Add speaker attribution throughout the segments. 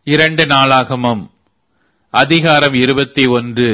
Speaker 1: இரண்டு நாளாகமம் அதிகாரம் இருபத்தி ஒன்று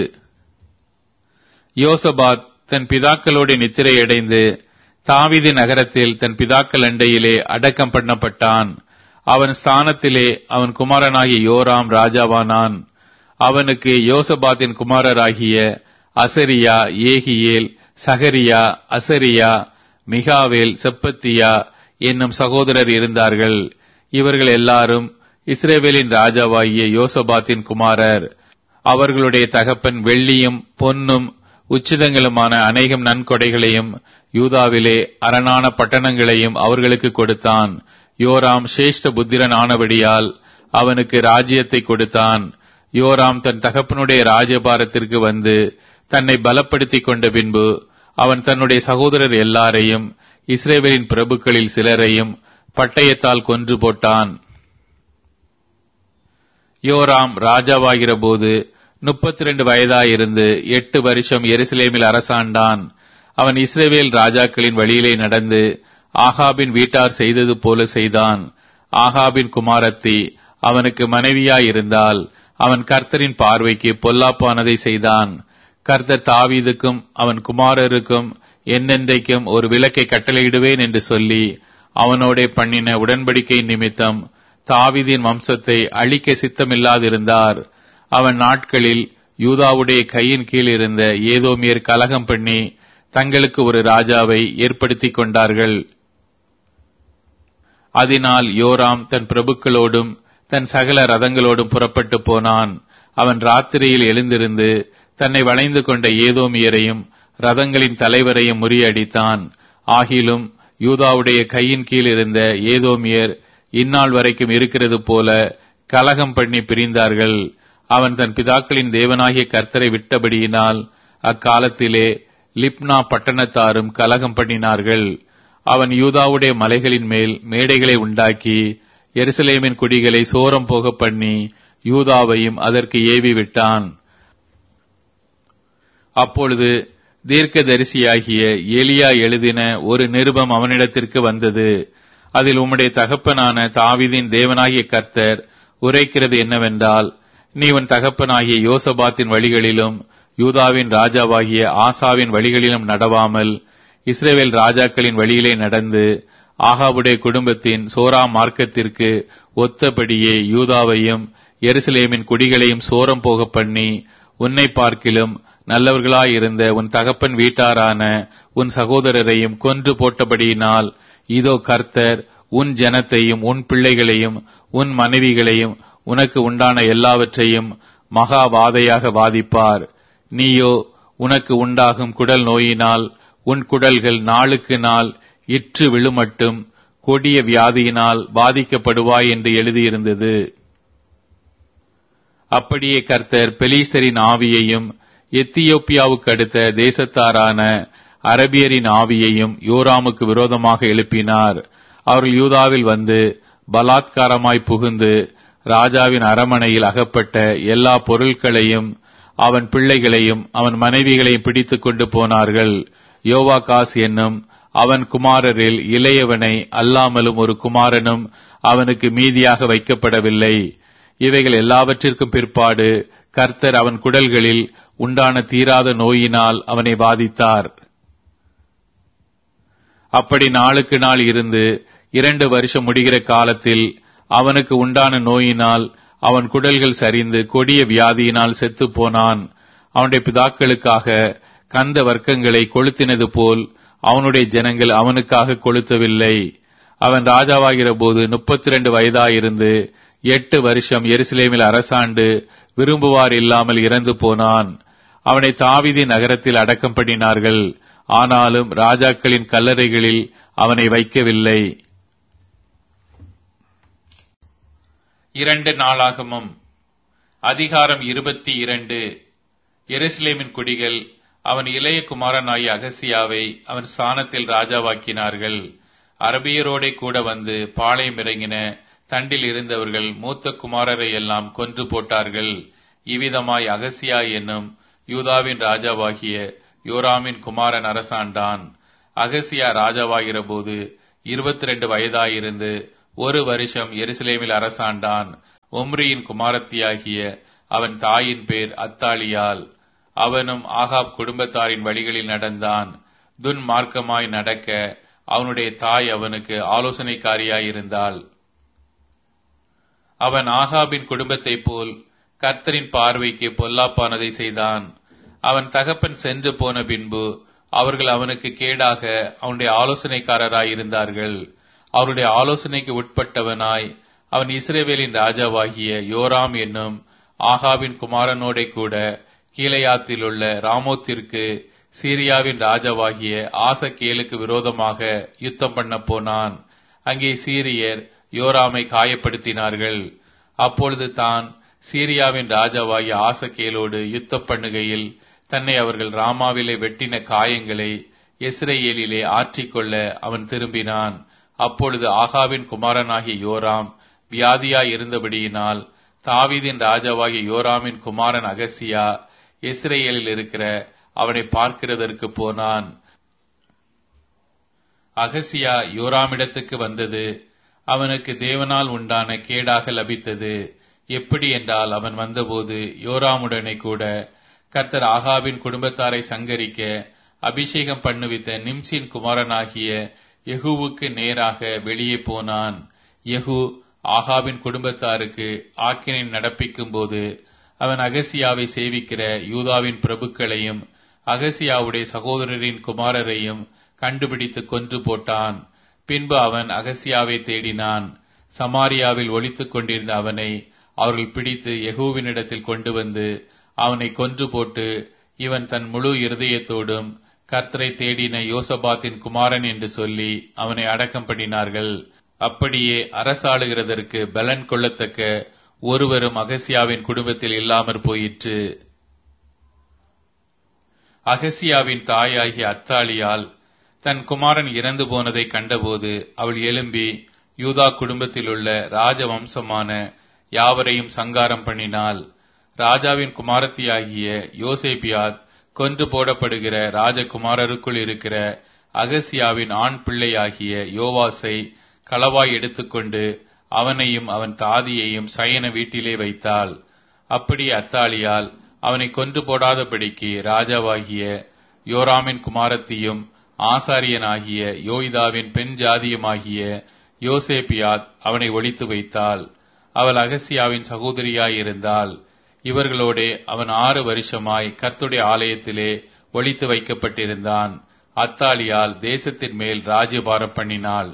Speaker 1: யோசபாத் தன் பிதாக்களோடு நித்திரையடைந்து தாவீது நகரத்தில் தன் பிதாக்கள் அண்டையிலே அடக்கம் பண்ணப்பட்டான் அவன் ஸ்தானத்திலே அவன் குமாரனாகிய யோராம் ராஜாவானான் அவனுக்கு யோசபாத்தின் குமாரராகிய அசரியா ஏகியேல் சகரியா அசரியா மிகாவேல் செப்பத்தியா என்னும் சகோதரர் இருந்தார்கள் இவர்கள் எல்லாரும் இஸ்ரேவேலின் ராஜாவாகிய யோசபாத்தின் குமாரர் அவர்களுடைய தகப்பன் வெள்ளியும் பொன்னும் உச்சிதங்களுமான அநேகம் நன்கொடைகளையும் யூதாவிலே அரணான பட்டணங்களையும் அவர்களுக்கு கொடுத்தான் யோராம் சிரேஷ்ட புத்திரன் ஆனபடியால் அவனுக்கு ராஜ்யத்தை கொடுத்தான் யோராம் தன் தகப்பனுடைய ராஜபாரத்திற்கு வந்து தன்னை பலப்படுத்திக் கொண்ட பின்பு அவன் தன்னுடைய சகோதரர் எல்லாரையும் இஸ்ரேவேலின் பிரபுக்களில் சிலரையும் பட்டயத்தால் கொன்று போட்டான் யோராம் ராஜாவாகிற போது முப்பத்தி ரெண்டு வயதாயிருந்து எட்டு வருஷம் எருசலேமில் அரசாண்டான் அவன் இஸ்ரேவேல் ராஜாக்களின் வழியிலே நடந்து ஆகாபின் வீட்டார் செய்தது போல செய்தான் ஆகாபின் குமாரத்தி அவனுக்கு மனைவியாயிருந்தால் அவன் கர்த்தரின் பார்வைக்கு பொல்லாப்பானதை செய்தான் கர்த்தர் தாவீதுக்கும் அவன் குமாரருக்கும் என்னென்றைக்கும் ஒரு விளக்கை கட்டளையிடுவேன் என்று சொல்லி அவனோடே பண்ணின உடன்படிக்கை நிமித்தம் தாவீதின் வம்சத்தை அழிக்க சித்தமில்லாதிருந்தார் அவன் நாட்களில் யூதாவுடைய கையின் கீழ் இருந்த ஏதோமியர் கலகம் பண்ணி தங்களுக்கு ஒரு ராஜாவை ஏற்படுத்திக் கொண்டார்கள் அதனால் யோராம் தன் பிரபுக்களோடும் தன் சகல ரதங்களோடும் புறப்பட்டு போனான் அவன் ராத்திரியில் எழுந்திருந்து தன்னை வளைந்து கொண்ட ஏதோமியரையும் ரதங்களின் தலைவரையும் முறியடித்தான் ஆகிலும் யூதாவுடைய கையின் கீழ் இருந்த ஏதோமியர் இந்நாள் வரைக்கும் இருக்கிறது போல கலகம் பண்ணி பிரிந்தார்கள் அவன் தன் பிதாக்களின் தேவனாகிய கர்த்தரை விட்டபடியினால் அக்காலத்திலே லிப்னா பட்டணத்தாரும் கலகம் பண்ணினார்கள் அவன் யூதாவுடைய மலைகளின் மேல் மேடைகளை உண்டாக்கி எருசலேமின் குடிகளை சோரம் போக பண்ணி யூதாவையும் அதற்கு ஏவி விட்டான் அப்பொழுது தீர்க்கதரிசியாகிய எலியா எழுதின ஒரு நிருபம் அவனிடத்திற்கு வந்தது அதில் உம்முடைய தகப்பனான தாவிதின் தேவனாகிய கர்த்தர் உரைக்கிறது என்னவென்றால் நீ உன் தகப்பனாகிய யோசபாத்தின் வழிகளிலும் யூதாவின் ராஜாவாகிய ஆசாவின் வழிகளிலும் நடவாமல் இஸ்ரேவேல் ராஜாக்களின் வழியிலே நடந்து ஆகாவுடைய குடும்பத்தின் சோரா மார்க்கத்திற்கு ஒத்தபடியே யூதாவையும் எருசலேமின் குடிகளையும் சோரம் போக பண்ணி உன்னை பார்க்கிலும் நல்லவர்களாயிருந்த உன் தகப்பன் வீட்டாரான உன் சகோதரரையும் கொன்று போட்டபடியினால் இதோ கர்த்தர் உன் ஜனத்தையும் உன் பிள்ளைகளையும் உன் மனைவிகளையும் உனக்கு உண்டான எல்லாவற்றையும் மகா வாதையாக வாதிப்பார் நீயோ உனக்கு உண்டாகும் குடல் நோயினால் உன் குடல்கள் நாளுக்கு நாள் இற்று விழுமட்டும் கொடிய வியாதியினால் பாதிக்கப்படுவாய் என்று எழுதியிருந்தது அப்படியே கர்த்தர் பெலிஸ்தரின் ஆவியையும் எத்தியோப்பியாவுக்கு அடுத்த தேசத்தாரான அரபியரின் ஆவியையும் யோராமுக்கு விரோதமாக எழுப்பினார் அவர்கள் யூதாவில் வந்து பலாத்காரமாய் புகுந்து ராஜாவின் அரமனையில் அகப்பட்ட எல்லா பொருட்களையும் அவன் பிள்ளைகளையும் அவன் மனைவிகளையும் பிடித்துக் கொண்டு போனார்கள் யோவாகாஸ் என்னும் அவன் குமாரரில் இளையவனை அல்லாமலும் ஒரு குமாரனும் அவனுக்கு மீதியாக வைக்கப்படவில்லை இவைகள் எல்லாவற்றிற்கும் பிற்பாடு கர்த்தர் அவன் குடல்களில் உண்டான தீராத நோயினால் அவனை பாதித்தார் அப்படி நாளுக்கு நாள் இருந்து இரண்டு வருஷம் முடிகிற காலத்தில் அவனுக்கு உண்டான நோயினால் அவன் குடல்கள் சரிந்து கொடிய வியாதியினால் செத்து போனான் அவனுடைய பிதாக்களுக்காக கந்த வர்க்கங்களை கொளுத்தினது போல் அவனுடைய ஜனங்கள் அவனுக்காக கொளுத்தவில்லை அவன் ராஜாவாகிற போது முப்பத்தி ரெண்டு வயதாயிருந்து எட்டு வருஷம் எருசலேமில் அரசாண்டு விரும்புவார் இல்லாமல் இறந்து போனான் அவனை தாவிதி நகரத்தில் அடக்கம் பண்ணினார்கள் ஆனாலும் ராஜாக்களின் கல்லறைகளில் அவனை வைக்கவில்லை இரண்டு நாளாகமும் அதிகாரம் இருபத்தி இரண்டு எருசலேமின் குடிகள் அவன் இளைய குமாரனாகிய அகசியாவை அவன் ஸ்தானத்தில் ராஜாவாக்கினார்கள் அரபியரோடே கூட வந்து பாளையம் இறங்கின தண்டில் இருந்தவர்கள் மூத்த குமாரரை எல்லாம் கொன்று போட்டார்கள் இவ்விதமாய் அகசியா என்னும் யூதாவின் ராஜாவாகிய யோராமின் குமாரன் அரசாண்டான் அகசியா ராஜாவாகிற போது இருபத்தி ரெண்டு வயதாயிருந்து ஒரு வருஷம் எருசலேமில் அரசாண்டான் ஒம்ரியின் குமாரத்தியாகிய அவன் தாயின் பேர் அத்தாளியால் அவனும் ஆகாப் குடும்பத்தாரின் வழிகளில் நடந்தான் துன்மார்க்கமாய் நடக்க அவனுடைய தாய் அவனுக்கு ஆலோசனைக்காரியாயிருந்தாள் அவன் ஆகாபின் குடும்பத்தைப் போல் கர்த்தரின் பார்வைக்கு பொல்லாப்பானதை செய்தான் அவன் தகப்பன் சென்று போன பின்பு அவர்கள் அவனுக்கு கேடாக அவனுடைய ஆலோசனைக்காரராயிருந்தார்கள் அவருடைய ஆலோசனைக்கு உட்பட்டவனாய் அவன் இஸ்ரேவேலின் ராஜாவாகிய யோராம் என்னும் ஆகாவின் குமாரனோட கூட கீழையாத்தில் உள்ள ராமோத்திற்கு சீரியாவின் ராஜாவாகிய ஆசகேலுக்கு விரோதமாக யுத்தம் பண்ண போனான் அங்கே சீரியர் யோராமை காயப்படுத்தினார்கள் அப்பொழுது தான் சீரியாவின் ராஜாவாகிய ஆசகேலோடு யுத்தம் பண்ணுகையில் தன்னை அவர்கள் ராமாவிலே வெட்டின காயங்களை இஸ்ரேலிலே ஆற்றிக்கொள்ள அவன் திரும்பினான் அப்பொழுது ஆகாவின் குமாரனாகிய யோராம் வியாதியாய் இருந்தபடியினால் தாவீதின் ராஜாவாகிய யோராமின் குமாரன் அகசியா இஸ்ரேலில் இருக்கிற அவனை பார்க்கிறதற்கு போனான் அகசியா யோராமிடத்துக்கு வந்தது அவனுக்கு தேவனால் உண்டான கேடாக லபித்தது எப்படி என்றால் அவன் வந்தபோது யோராமுடனே கூட கர்த்தர் ஆகாவின் குடும்பத்தாரை சங்கரிக்க அபிஷேகம் பண்ணுவித்த நிம்சின் குமாரனாகிய யெகூவுக்கு நேராக வெளியே போனான் யெகூ ஆகாவின் குடும்பத்தாருக்கு ஆக்கினை நடப்பிக்கும் போது அவன் அகசியாவை சேவிக்கிற யூதாவின் பிரபுக்களையும் அகசியாவுடைய சகோதரரின் குமாரரையும் கண்டுபிடித்து கொன்று போட்டான் பின்பு அவன் அகசியாவை தேடினான் சமாரியாவில் ஒளித்துக் கொண்டிருந்த அவனை அவர்கள் பிடித்து யெகூவினிடத்தில் கொண்டு வந்து அவனை கொன்று போட்டு இவன் தன் முழு இருதயத்தோடும் கர்த்தரை தேடின யோசபாத்தின் குமாரன் என்று சொல்லி அவனை அடக்கம் பண்ணினார்கள் அப்படியே அரசாளுகிறதற்கு பலன் கொள்ளத்தக்க ஒருவரும் அகசியாவின் குடும்பத்தில் இல்லாமற் போயிற்று அகசியாவின் தாயாகிய அத்தாளியால் தன் குமாரன் இறந்து போனதை கண்டபோது அவள் எழும்பி யூதா குடும்பத்தில் உள்ள ராஜவம்சமான யாவரையும் சங்காரம் பண்ணினாள் ராஜாவின் குமாரத்தியாகிய யோசேபியாத் கொன்று போடப்படுகிற ராஜகுமாரருக்குள் இருக்கிற அகசியாவின் ஆண் பிள்ளையாகிய யோவாசை களவாய் எடுத்துக்கொண்டு அவனையும் அவன் தாதியையும் சயன வீட்டிலே வைத்தாள் அப்படி அத்தாளியால் அவனை கொன்று போடாதபடிக்கு ராஜாவாகிய யோராமின் குமாரத்தியும் ஆசாரியனாகிய யோய்தாவின் பெண் ஜாதியுமாகிய யோசேபியாத் அவனை ஒழித்து வைத்தாள் அவள் அகசியாவின் சகோதரியாயிருந்தாள் இவர்களோடே அவன் ஆறு வருஷமாய் கர்த்துடைய ஆலயத்திலே ஒழித்து வைக்கப்பட்டிருந்தான் அத்தாலியால் தேசத்தின் மேல் ராஜ்யபாரம் பண்ணினாள்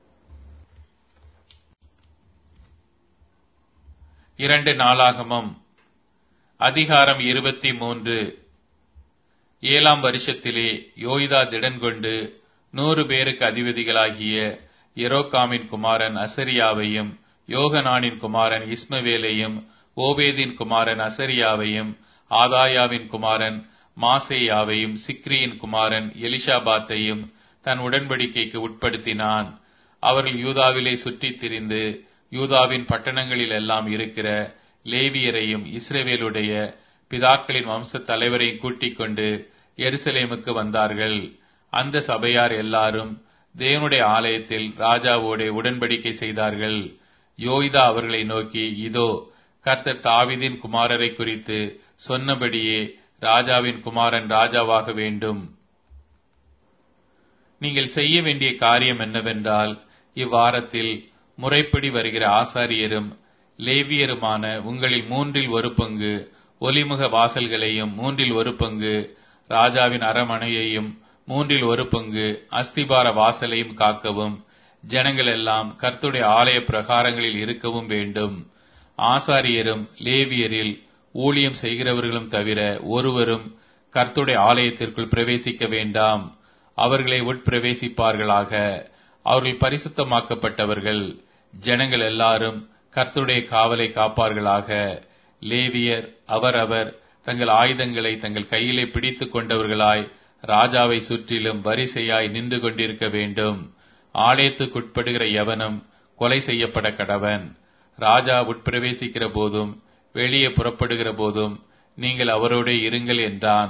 Speaker 1: இரண்டு நாளாகமம் அதிகாரம் இருபத்தி மூன்று ஏழாம் வருஷத்திலே யோய்தா திடன் கொண்டு நூறு பேருக்கு அதிபதிகளாகிய எரோகாமின் குமாரன் அசரியாவையும் யோகனானின் குமாரன் இஸ்மவேலையும் ஓபேதின் குமாரன் அசரியாவையும் ஆதாயாவின் குமாரன் மாசேயாவையும் சிக்ரியின் குமாரன் எலிஷாபாத்தையும் தன் உடன்படிக்கைக்கு உட்படுத்தினான் அவர்கள் யூதாவிலே சுற்றித் திரிந்து யூதாவின் பட்டணங்களில் எல்லாம் இருக்கிற லேவியரையும் இஸ்ரேவேலுடைய பிதாக்களின் வம்ச தலைவரையும் கூட்டிக் கொண்டு எருசலேமுக்கு வந்தார்கள் அந்த சபையார் எல்லாரும் தேவனுடைய ஆலயத்தில் ராஜாவோட உடன்படிக்கை செய்தார்கள் யோய்தா அவர்களை நோக்கி இதோ கர்த்தர் தாவிதின் குமாரரை குறித்து சொன்னபடியே ராஜாவின் குமாரன் ராஜாவாக வேண்டும் நீங்கள் செய்ய வேண்டிய காரியம் என்னவென்றால் இவ்வாரத்தில் முறைப்படி வருகிற ஆசாரியரும் லேவியருமான உங்களில் மூன்றில் ஒரு பங்கு ஒலிமுக வாசல்களையும் மூன்றில் ஒரு பங்கு ராஜாவின் அரமனையையும் மூன்றில் ஒரு பங்கு அஸ்திபார வாசலையும் காக்கவும் ஜனங்கள் எல்லாம் கர்த்துடைய ஆலய பிரகாரங்களில் இருக்கவும் வேண்டும் ஆசாரியரும் லேவியரில் ஊழியம் செய்கிறவர்களும் தவிர ஒருவரும் கர்த்துடைய ஆலயத்திற்குள் பிரவேசிக்க வேண்டாம் அவர்களை உட்பிரவேசிப்பார்களாக அவர்கள் பரிசுத்தமாக்கப்பட்டவர்கள் ஜனங்கள் எல்லாரும் கர்த்துடைய காவலை காப்பார்களாக லேவியர் அவரவர் தங்கள் ஆயுதங்களை தங்கள் கையிலே பிடித்துக் கொண்டவர்களாய் ராஜாவை சுற்றிலும் வரிசையாய் நின்று கொண்டிருக்க வேண்டும் ஆலயத்துக்குட்படுகிற எவனும் கொலை செய்யப்பட கடவன் ராஜா உட்பிரவேசிக்கிற போதும் வெளியே புறப்படுகிற போதும் நீங்கள் அவரோட இருங்கள் என்றான்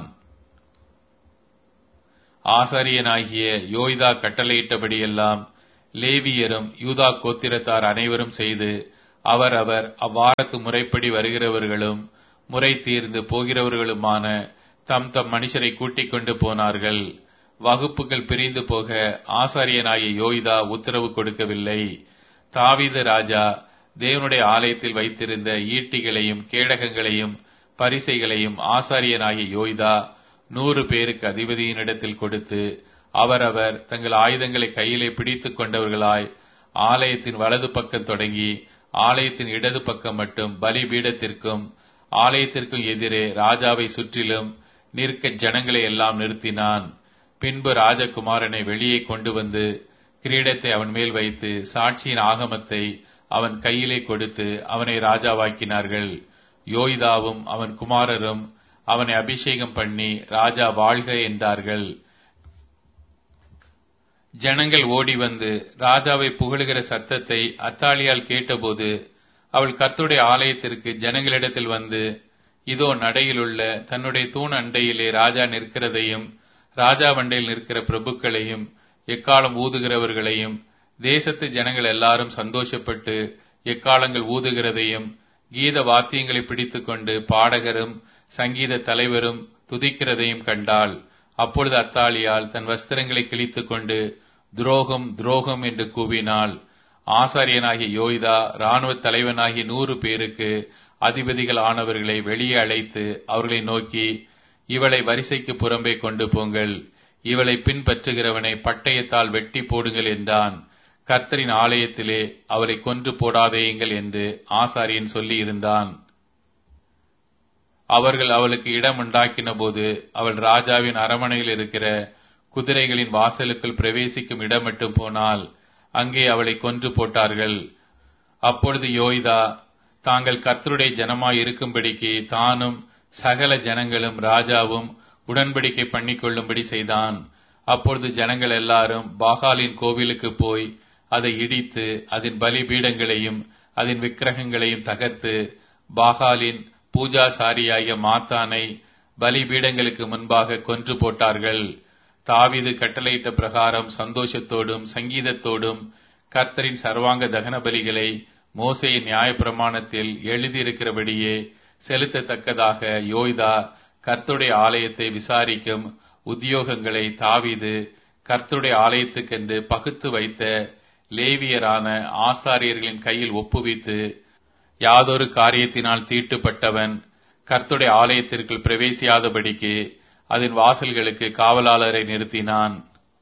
Speaker 1: ஆசாரியனாகிய யோய்தா கட்டளையிட்டபடியெல்லாம் லேவியரும் யூதா கோத்திரத்தார் அனைவரும் செய்து அவர் அவர் அவ்வாரத்து முறைப்படி வருகிறவர்களும் முறை தீர்ந்து போகிறவர்களுமான தம் தம் மனுஷரை கூட்டிக் கொண்டு போனார்கள் வகுப்புகள் பிரிந்து போக ஆசாரியனாகிய யோய்தா உத்தரவு கொடுக்கவில்லை தாவீது ராஜா தேவனுடைய ஆலயத்தில் வைத்திருந்த ஈட்டிகளையும் கேடகங்களையும் பரிசைகளையும் ஆசாரியனாகிய யோய்தா நூறு பேருக்கு அதிபதியினிடத்தில் கொடுத்து அவரவர் தங்கள் ஆயுதங்களை கையிலே பிடித்துக் கொண்டவர்களாய் ஆலயத்தின் வலது பக்கம் தொடங்கி ஆலயத்தின் இடது பக்கம் மட்டும் பலிபீடத்திற்கும் ஆலயத்திற்கும் எதிரே ராஜாவை சுற்றிலும் நிற்க ஜனங்களை எல்லாம் நிறுத்தினான் பின்பு ராஜகுமாரனை வெளியே கொண்டு வந்து கிரீடத்தை அவன் மேல் வைத்து சாட்சியின் ஆகமத்தை அவன் கையிலே கொடுத்து அவனை ராஜாவாக்கினார்கள் யோய்தாவும் அவன் குமாரரும் அவனை அபிஷேகம் பண்ணி ராஜா வாழ்க என்றார்கள் ஜனங்கள் ஓடி வந்து ராஜாவை புகழுகிற சத்தத்தை அத்தாலியால் கேட்டபோது அவள் கர்த்துடைய ஆலயத்திற்கு ஜனங்களிடத்தில் வந்து இதோ நடையிலுள்ள தன்னுடைய தூண் அண்டையிலே ராஜா நிற்கிறதையும் ராஜா வண்டையில் நிற்கிற பிரபுக்களையும் எக்காலம் ஊதுகிறவர்களையும் தேசத்து ஜனங்கள் எல்லாரும் சந்தோஷப்பட்டு எக்காலங்கள் ஊதுகிறதையும் கீத வாத்தியங்களை பிடித்துக்கொண்டு பாடகரும் சங்கீத தலைவரும் துதிக்கிறதையும் கண்டாள் அப்பொழுது அத்தாலியால் தன் வஸ்திரங்களை கிழித்துக் கொண்டு துரோகம் துரோகம் என்று கூவினாள் ஆசாரியனாகிய யோய்தா ராணுவ தலைவனாகிய நூறு பேருக்கு அதிபதிகள் ஆனவர்களை வெளியே அழைத்து அவர்களை நோக்கி இவளை வரிசைக்கு புறம்பே கொண்டு போங்கள் இவளை பின்பற்றுகிறவனை பட்டயத்தால் வெட்டி போடுங்கள் என்றான் கர்த்தரின் ஆலயத்திலே அவளை கொன்று போடாதேயுங்கள் என்று ஆசாரியன் சொல்லி இருந்தான் அவர்கள் அவளுக்கு இடம் உண்டாக்கின போது அவள் ராஜாவின் அரமனையில் இருக்கிற குதிரைகளின் வாசலுக்குள் பிரவேசிக்கும் இடம் மட்டும் போனால் அங்கே அவளை கொன்று போட்டார்கள் அப்பொழுது யோய்தா தாங்கள் கர்த்தருடைய ஜனமாய் இருக்கும்படிக்கு தானும் சகல ஜனங்களும் ராஜாவும் உடன்படிக்கை பண்ணிக் கொள்ளும்படி செய்தான் அப்பொழுது ஜனங்கள் எல்லாரும் பாகாலின் கோவிலுக்கு போய் அதை இடித்து அதன் பலிபீடங்களையும் அதன் விக்கிரகங்களையும் தகர்த்து பாகாலின் பூஜாசாரியாகிய மாத்தானை பலிபீடங்களுக்கு முன்பாக கொன்று போட்டார்கள் தாவிது கட்டளையிட்ட பிரகாரம் சந்தோஷத்தோடும் சங்கீதத்தோடும் கர்த்தரின் சர்வாங்க தகன பலிகளை மோசையின் நியாயப்பிரமாணத்தில் எழுதியிருக்கிறபடியே செலுத்தத்தக்கதாக யோய்தா கர்த்தருடைய ஆலயத்தை விசாரிக்கும் உத்தியோகங்களை தாவிது கர்த்தருடைய ஆலயத்துக்கென்று பகுத்து வைத்த லேவியரான ஆசாரியர்களின் கையில் ஒப்புவித்து யாதொரு காரியத்தினால் தீட்டுப்பட்டவன் கர்த்துடைய ஆலயத்திற்குள் பிரவேசியாதபடிக்கு அதன் வாசல்களுக்கு காவலாளரை நிறுத்தினான்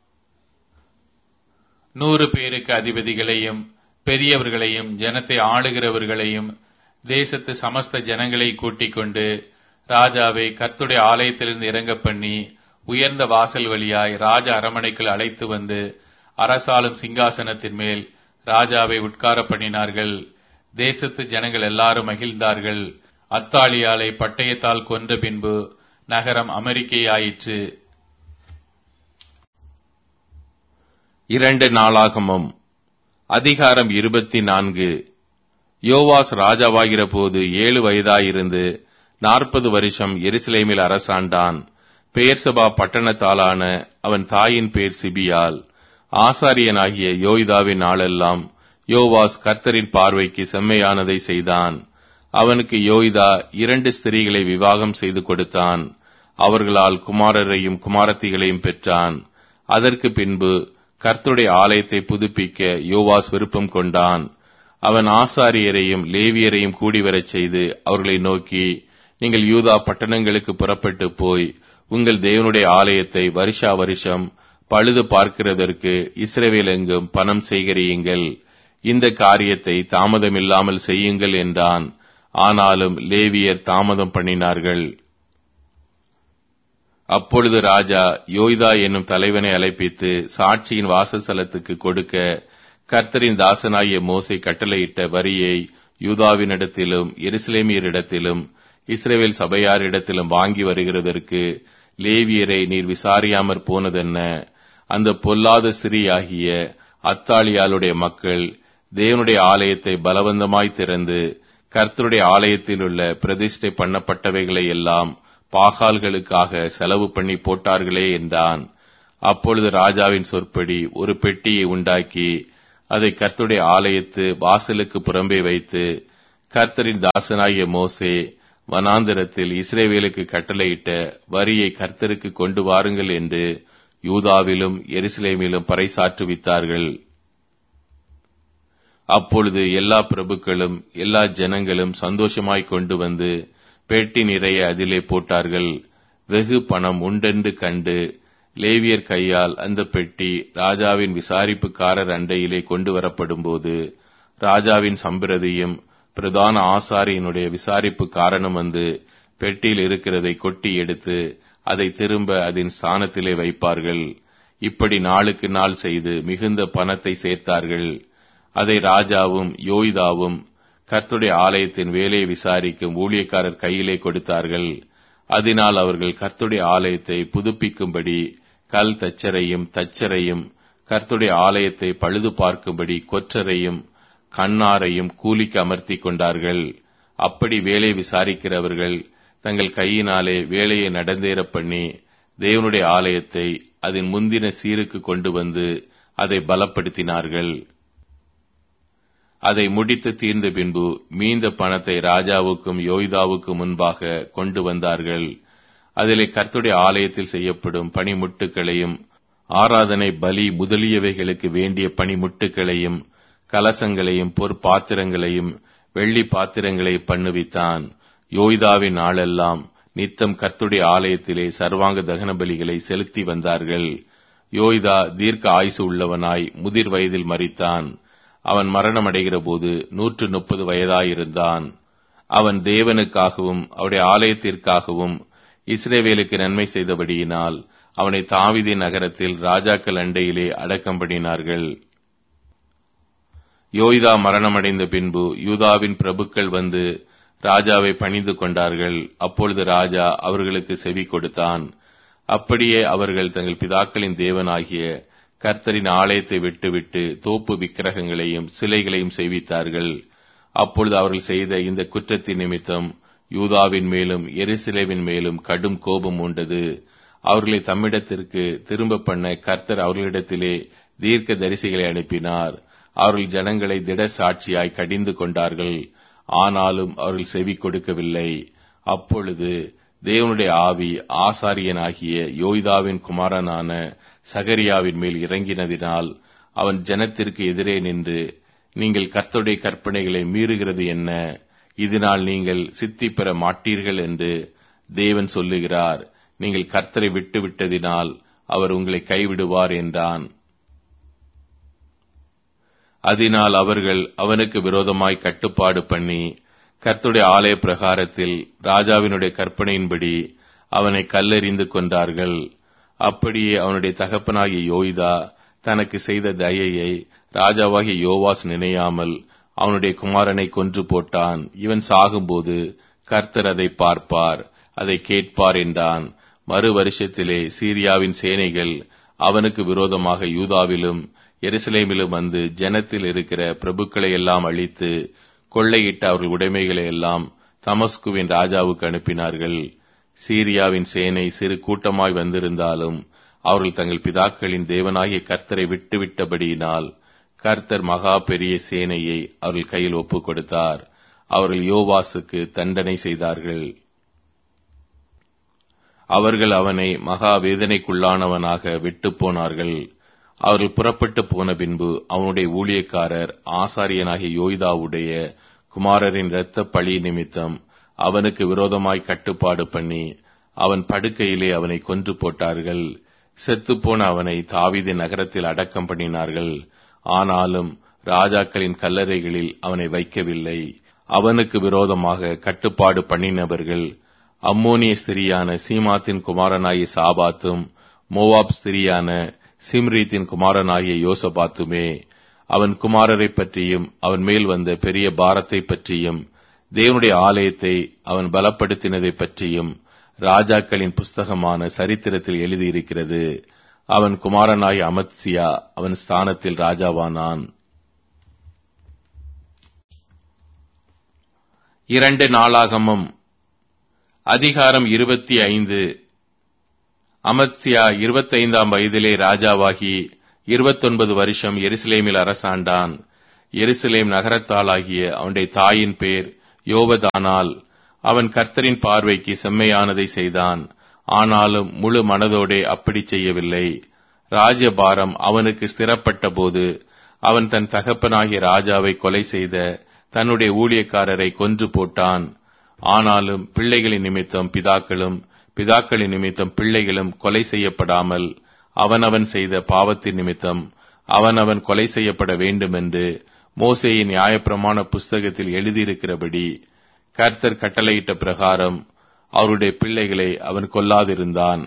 Speaker 1: நூறு பேருக்கு அதிபதிகளையும் பெரியவர்களையும் ஜனத்தை ஆளுகிறவர்களையும் தேசத்து சமஸ்த ஜனங்களை கூட்டிக் கொண்டு ராஜாவை கர்த்துடைய ஆலயத்திலிருந்து இறங்க பண்ணி உயர்ந்த வாசல் வழியாய் ராஜ அரமனைக்குள் அழைத்து வந்து அரசாளும் சிங்காசனத்தின் மேல் ராஜாவை உட்கார பண்ணினார்கள் தேசத்து ஜனங்கள் எல்லாரும் மகிழ்ந்தார்கள் அத்தாலியாலை பட்டயத்தால் கொன்ற பின்பு நகரம் அமெரிக்கையாயிற்று
Speaker 2: இரண்டு நாளாகமம் அதிகாரம் இருபத்தி நான்கு யோவாஸ் ராஜாவாகிற போது ஏழு வயதாயிருந்து நாற்பது வருஷம் எருசலேமில் அரசாண்டான் பெயர்சபா பட்டணத்தாலான அவன் தாயின் பேர் சிபியால் ஆசாரியனாகிய யோய்தாவின் நாளெல்லாம் யோவாஸ் கர்த்தரின் பார்வைக்கு செம்மையானதை செய்தான் அவனுக்கு யோய்தா இரண்டு ஸ்திரீகளை விவாகம் செய்து கொடுத்தான் அவர்களால் குமாரரையும் குமாரத்திகளையும் பெற்றான் அதற்கு பின்பு கர்த்தருடைய ஆலயத்தை புதுப்பிக்க யோவாஸ் விருப்பம் கொண்டான் அவன் ஆசாரியரையும் லேவியரையும் கூடிவரச் செய்து அவர்களை நோக்கி நீங்கள் யூதா பட்டணங்களுக்கு புறப்பட்டு போய் உங்கள் தேவனுடைய ஆலயத்தை வருஷா வருஷம் பழுது பார்க்கிறதற்கு இஸ்ரவேல் எங்கும் பணம் சேகரியுங்கள் இந்த காரியத்தை தாமதமில்லாமல் செய்யுங்கள் என்றான் ஆனாலும் லேவியர் தாமதம் பண்ணினார்கள் அப்பொழுது ராஜா யோய்தா என்னும் தலைவனை அழைப்பித்து சாட்சியின் வாசஸ்தலத்துக்கு கொடுக்க கர்த்தரின் தாசனாகிய மோசை கட்டளையிட்ட வரியை யூதாவினிடத்திலும் எருசலேமியரிடத்திலும் இஸ்ரேவேல் சபையாரிடத்திலும் வாங்கி வருகிறதற்கு லேவியரை நீர் விசாரியாமற் போனதென்ன அந்த பொல்லாத சிறியாகிய அத்தாளியாளுடைய மக்கள் தேவனுடைய ஆலயத்தை பலவந்தமாய் திறந்து கர்த்தருடைய ஆலயத்தில் உள்ள பிரதிஷ்டை பண்ணப்பட்டவைகளை எல்லாம் பாகால்களுக்காக செலவு பண்ணி போட்டார்களே என்றான் அப்பொழுது ராஜாவின் சொற்படி ஒரு பெட்டியை உண்டாக்கி அதை கர்த்தருடைய ஆலயத்து வாசலுக்கு புறம்பே வைத்து கர்த்தரின் தாசனாகிய மோசே வனாந்திரத்தில் இஸ்ரேவேலுக்கு கட்டளையிட்ட வரியை கர்த்தருக்கு கொண்டு வாருங்கள் என்று யூதாவிலும் எருசலேமிலும் பறைசாற்றுவித்தார்கள் அப்பொழுது எல்லா பிரபுக்களும் எல்லா ஜனங்களும் சந்தோஷமாய் கொண்டு வந்து பெட்டி நிறைய அதிலே போட்டார்கள் வெகு பணம் உண்டென்று கண்டு லேவியர் கையால் அந்த பெட்டி ராஜாவின் விசாரிப்புக்காரர் அண்டையிலே கொண்டு வரப்படும்போது ராஜாவின் சம்பிரதியும் பிரதான ஆசாரியனுடைய விசாரிப்பு காரணம் வந்து பெட்டியில் இருக்கிறதை கொட்டி எடுத்து அதை திரும்ப அதன் ஸ்தானத்திலே வைப்பார்கள் இப்படி நாளுக்கு நாள் செய்து மிகுந்த பணத்தை சேர்த்தார்கள் அதை ராஜாவும் யோய்தாவும் கர்த்துடைய ஆலயத்தின் வேலையை விசாரிக்கும் ஊழியக்காரர் கையிலே கொடுத்தார்கள் அதனால் அவர்கள் கர்த்துடைய ஆலயத்தை புதுப்பிக்கும்படி கல் தச்சரையும் தச்சரையும் கர்த்துடைய ஆலயத்தை பழுது பார்க்கும்படி கொற்றரையும் கண்ணாரையும் கூலிக்கு அமர்த்தி கொண்டார்கள் அப்படி வேலை விசாரிக்கிறவர்கள் தங்கள் கையினாலே வேலையை நடந்தேற பண்ணி தேவனுடைய ஆலயத்தை அதன் முந்தின சீருக்கு கொண்டு வந்து அதை பலப்படுத்தினார்கள் அதை முடித்து தீர்ந்த பின்பு மீந்த பணத்தை ராஜாவுக்கும் யோய்தாவுக்கும் முன்பாக கொண்டு வந்தார்கள் அதிலே கர்த்துடைய ஆலயத்தில் செய்யப்படும் பணிமுட்டுகளையும் ஆராதனை பலி முதலியவைகளுக்கு வேண்டிய பணிமுட்டுகளையும் கலசங்களையும் பொற்பாத்திரங்களையும் வெள்ளி பாத்திரங்களை பண்ணுவித்தான் யோய்தாவின் நாளெல்லாம் நித்தம் கர்த்துடைய ஆலயத்திலே சர்வாங்க தகன பலிகளை செலுத்தி வந்தார்கள் யோய்தா தீர்க்க ஆயுசு உள்ளவனாய் முதிர் வயதில் மறித்தான் அவன் மரணமடைகிற போது நூற்று முப்பது வயதாயிருந்தான் அவன் தேவனுக்காகவும் அவருடைய ஆலயத்திற்காகவும் இஸ்ரேவேலுக்கு நன்மை செய்தபடியினால் அவனை தாவிதி நகரத்தில் ராஜாக்கள் அண்டையிலே அடக்கம் பண்ணினார்கள் யோய்தா மரணமடைந்த பின்பு யூதாவின் பிரபுக்கள் வந்து ராஜாவை பணிந்து கொண்டார்கள் அப்பொழுது ராஜா அவர்களுக்கு செவி கொடுத்தான் அப்படியே அவர்கள் தங்கள் பிதாக்களின் தேவனாகிய கர்த்தரின் ஆலயத்தை விட்டுவிட்டு தோப்பு விக்கிரகங்களையும் சிலைகளையும் செய்வித்தார்கள் அப்பொழுது அவர்கள் செய்த இந்த குற்றத்தின் நிமித்தம் யூதாவின் மேலும் எருசலேமின் மேலும் கடும் கோபம் உண்டது அவர்களை தம்மிடத்திற்கு திரும்ப பண்ண கர்த்தர் அவர்களிடத்திலே தீர்க்க தரிசிகளை அனுப்பினார் அவர்கள் ஜனங்களை திட சாட்சியாய் கடிந்து கொண்டார்கள் ஆனாலும் அவர்கள் செவி கொடுக்கவில்லை அப்பொழுது தேவனுடைய ஆவி ஆசாரியனாகிய யோய்தாவின் குமாரனான சகரியாவின் மேல் இறங்கினதினால் அவன் ஜனத்திற்கு எதிரே நின்று நீங்கள் கர்த்தருடைய கற்பனைகளை மீறுகிறது என்ன இதனால் நீங்கள் சித்தி பெற மாட்டீர்கள் என்று தேவன் சொல்லுகிறார் நீங்கள் கர்த்தரை விட்டு விட்டதினால் அவர் உங்களை கைவிடுவார் என்றான் அதனால் அவர்கள் அவனுக்கு விரோதமாய் கட்டுப்பாடு பண்ணி கர்த்துடைய ஆலய பிரகாரத்தில் ராஜாவினுடைய கற்பனையின்படி அவனை கல்லெறிந்து கொண்டார்கள் அப்படியே அவனுடைய தகப்பனாகிய யோய்தா தனக்கு செய்த தயையை ராஜாவாகிய யோவாஸ் நினையாமல் அவனுடைய குமாரனை கொன்று போட்டான் இவன் சாகும்போது கர்த்தர் அதை பார்ப்பார் அதை கேட்பார் என்றான் மறு வருஷத்திலே சீரியாவின் சேனைகள் அவனுக்கு விரோதமாக யூதாவிலும் எருசலேமிலும் வந்து ஜனத்தில் இருக்கிற பிரபுக்களை எல்லாம் அழித்து கொள்ளையிட்ட அவர்கள் உடைமைகளை எல்லாம் தமஸ்குவின் ராஜாவுக்கு அனுப்பினார்கள் சீரியாவின் சேனை சிறு கூட்டமாய் வந்திருந்தாலும் அவர்கள் தங்கள் பிதாக்களின் தேவனாகிய கர்த்தரை விட்டுவிட்டபடியினால் கர்த்தர் மகா பெரிய சேனையை அவர்கள் கையில் ஒப்புக் கொடுத்தார் அவர்கள் யோவாசுக்கு தண்டனை செய்தார்கள் அவர்கள் அவனை மகா வேதனைக்குள்ளானவனாக விட்டு போனார்கள் அவர்கள் புறப்பட்டு போன பின்பு அவனுடைய ஊழியக்காரர் ஆசாரியனாகிய யோய்தாவுடைய குமாரரின் இரத்த பழி நிமித்தம் அவனுக்கு விரோதமாய் கட்டுப்பாடு பண்ணி அவன் படுக்கையிலே அவனை கொன்று போட்டார்கள் செத்துப்போன அவனை தாவிதி நகரத்தில் அடக்கம் பண்ணினார்கள் ஆனாலும் ராஜாக்களின் கல்லறைகளில் அவனை வைக்கவில்லை அவனுக்கு விரோதமாக கட்டுப்பாடு பண்ணினவர்கள் அம்மோனிய ஸ்திரியான சீமாத்தின் குமாரனாகிய சாபாத்தும் மோவாப் ஸ்திரியான சிம்ரீத்தின் குமாரனாகிய யோசபாத்துமே அவன் குமாரரை பற்றியும் அவன் மேல் வந்த பெரிய பாரத்தை பற்றியும் தேவனுடைய ஆலயத்தை அவன் பலப்படுத்தினதை பற்றியும் ராஜாக்களின் புஸ்தகமான சரித்திரத்தில் எழுதியிருக்கிறது அவன் குமாரனாய் அமத்சியா அவன் ஸ்தானத்தில் ராஜாவானான் இரண்டு நாளாகமும் அதிகாரம் இருபத்தி ஐந்து அமத்சியா இருபத்தைந்தாம் வயதிலே ராஜாவாகி இருபத்தொன்பது வருஷம் எருசலேமில் அரசாண்டான் எருசலேம் நகரத்தாளாகிய அவனுடைய தாயின் பேர் யோவதானால் அவன் கர்த்தரின் பார்வைக்கு செம்மையானதை செய்தான் ஆனாலும் முழு மனதோடே அப்படி செய்யவில்லை ராஜபாரம் அவனுக்கு ஸ்திரப்பட்ட போது அவன் தன் தகப்பனாகிய ராஜாவை கொலை செய்த தன்னுடைய ஊழியக்காரரை கொன்று போட்டான் ஆனாலும் பிள்ளைகளின் நிமித்தம் பிதாக்களும் பிதாக்களின் நிமித்தம் பிள்ளைகளும் கொலை செய்யப்படாமல் அவனவன் செய்த பாவத்தின் நிமித்தம் அவனவன் கொலை செய்யப்பட வேண்டும் என்று மோசேயின் நியாயப்பிரமாண புஸ்தகத்தில் எழுதியிருக்கிறபடி கர்த்தர் கட்டளையிட்ட பிரகாரம் அவருடைய பிள்ளைகளை அவன் கொல்லாதிருந்தான்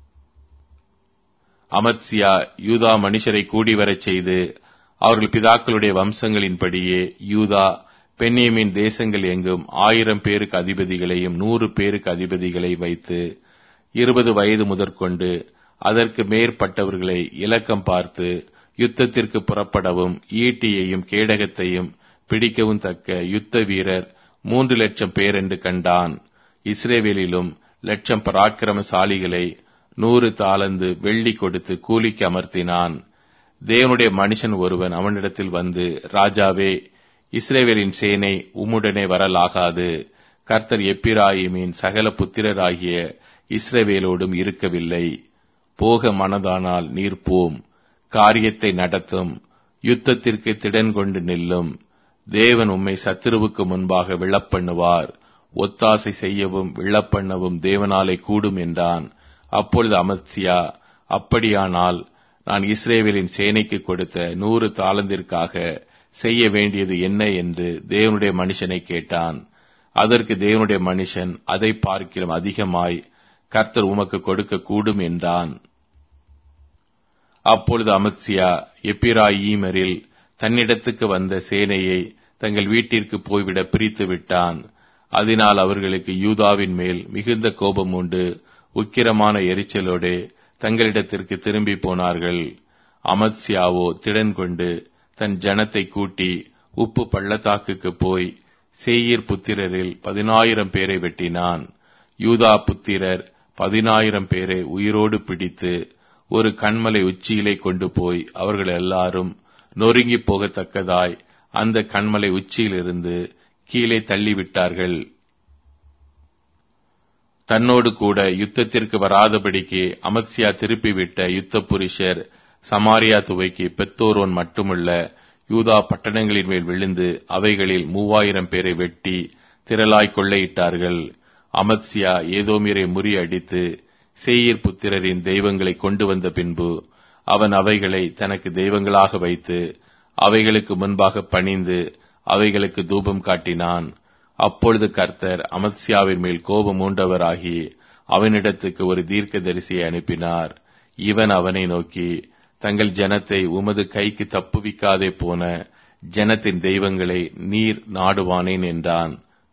Speaker 2: அமத்சியா யூதா மனுஷரை கூடிவரச் செய்து அவர்கள் பிதாக்களுடைய வம்சங்களின்படியே யூதா பெண்ணியமின் தேசங்கள் எங்கும் ஆயிரம் பேருக்கு அதிபதிகளையும் நூறு பேருக்கு அதிபதிகளை வைத்து இருபது வயது முதற்கொண்டு அதற்கு மேற்பட்டவர்களை இலக்கம் பார்த்து யுத்தத்திற்கு புறப்படவும் ஈட்டியையும் கேடகத்தையும் பிடிக்கவும் தக்க யுத்த வீரர் மூன்று லட்சம் பேர் என்று கண்டான் இஸ்ரேவேலிலும் லட்சம் பராக்கிரமசாலிகளை நூறு தாளந்து வெள்ளி கொடுத்து கூலிக்கு அமர்த்தினான் தேவனுடைய மனுஷன் ஒருவன் அவனிடத்தில் வந்து ராஜாவே இஸ்ரேவேலின் சேனை உம்முடனே வரலாகாது கர்த்தர் எப்பிராயிமின் சகல புத்திரராகிய இஸ்ரவேலோடும் இருக்கவில்லை போக மனதானால் நீர் போம் காரியத்தை நடத்தும் யுத்தத்திற்கு திடன் கொண்டு நில்லும் தேவன் உம்மை சத்துருவுக்கு முன்பாக விழப்பண்ணுவார் ஒத்தாசை செய்யவும் விழப்பண்ணவும் தேவனாலே கூடும் என்றான் அப்பொழுது அமத்சியா அப்படியானால் நான் இஸ்ரேவேலின் சேனைக்கு கொடுத்த நூறு தாளந்திற்காக செய்ய வேண்டியது என்ன என்று தேவனுடைய மனுஷனை கேட்டான் அதற்கு தேவனுடைய மனுஷன் அதை பார்க்கிலும் அதிகமாய் கர்த்தர் உமக்கு கொடுக்க கூடும் என்றான் அப்பொழுது அமத்சியா எப்பிராயீமரில் தன்னிடத்துக்கு வந்த சேனையை தங்கள் வீட்டிற்கு போய்விட பிரித்து விட்டான் அதனால் அவர்களுக்கு யூதாவின் மேல் மிகுந்த கோபம் உண்டு உக்கிரமான எரிச்சலோடு தங்களிடத்திற்கு திரும்பி போனார்கள் அமத்சியாவோ திடன் கொண்டு தன் ஜனத்தை கூட்டி உப்பு பள்ளத்தாக்குக்கு போய் சேயீர் புத்திரரில் பதினாயிரம் பேரை வெட்டினான் யூதா புத்திரர் பதினாயிரம் பேரை உயிரோடு பிடித்து ஒரு கண்மலை உச்சியிலே கொண்டு போய் அவர்கள் எல்லாரும் நொறுங்கி போகத்தக்கதாய் அந்த கண்மலை உச்சியிலிருந்து கீழே தள்ளிவிட்டார்கள் தன்னோடு கூட யுத்தத்திற்கு வராதபடிக்கு அமத்சியா திருப்பிவிட்ட யுத்த புருஷர் சமாரியா துவைக்கு பெத்தோரோன் மட்டுமல்ல யூதா பட்டணங்களின் மேல் விழுந்து அவைகளில் மூவாயிரம் பேரை வெட்டி திரளாய் கொள்ளையிட்டார்கள் அமத்சியா ஏதோமீரை முறியடித்து சேயீர் புத்திரரின் தெய்வங்களை கொண்டு வந்த பின்பு அவன் அவைகளை தனக்கு தெய்வங்களாக வைத்து அவைகளுக்கு முன்பாக பணிந்து அவைகளுக்கு தூபம் காட்டினான் அப்பொழுது கர்த்தர் அமத்சியாவின் மேல் கோபம் மூண்டவராகி அவனிடத்துக்கு ஒரு தீர்க்கதரிசியை அனுப்பினார் இவன் அவனை நோக்கி தங்கள் ஜனத்தை உமது கைக்கு தப்புவிக்காதே போன ஜனத்தின் தெய்வங்களை நீர் நாடுவானேன் என்றான்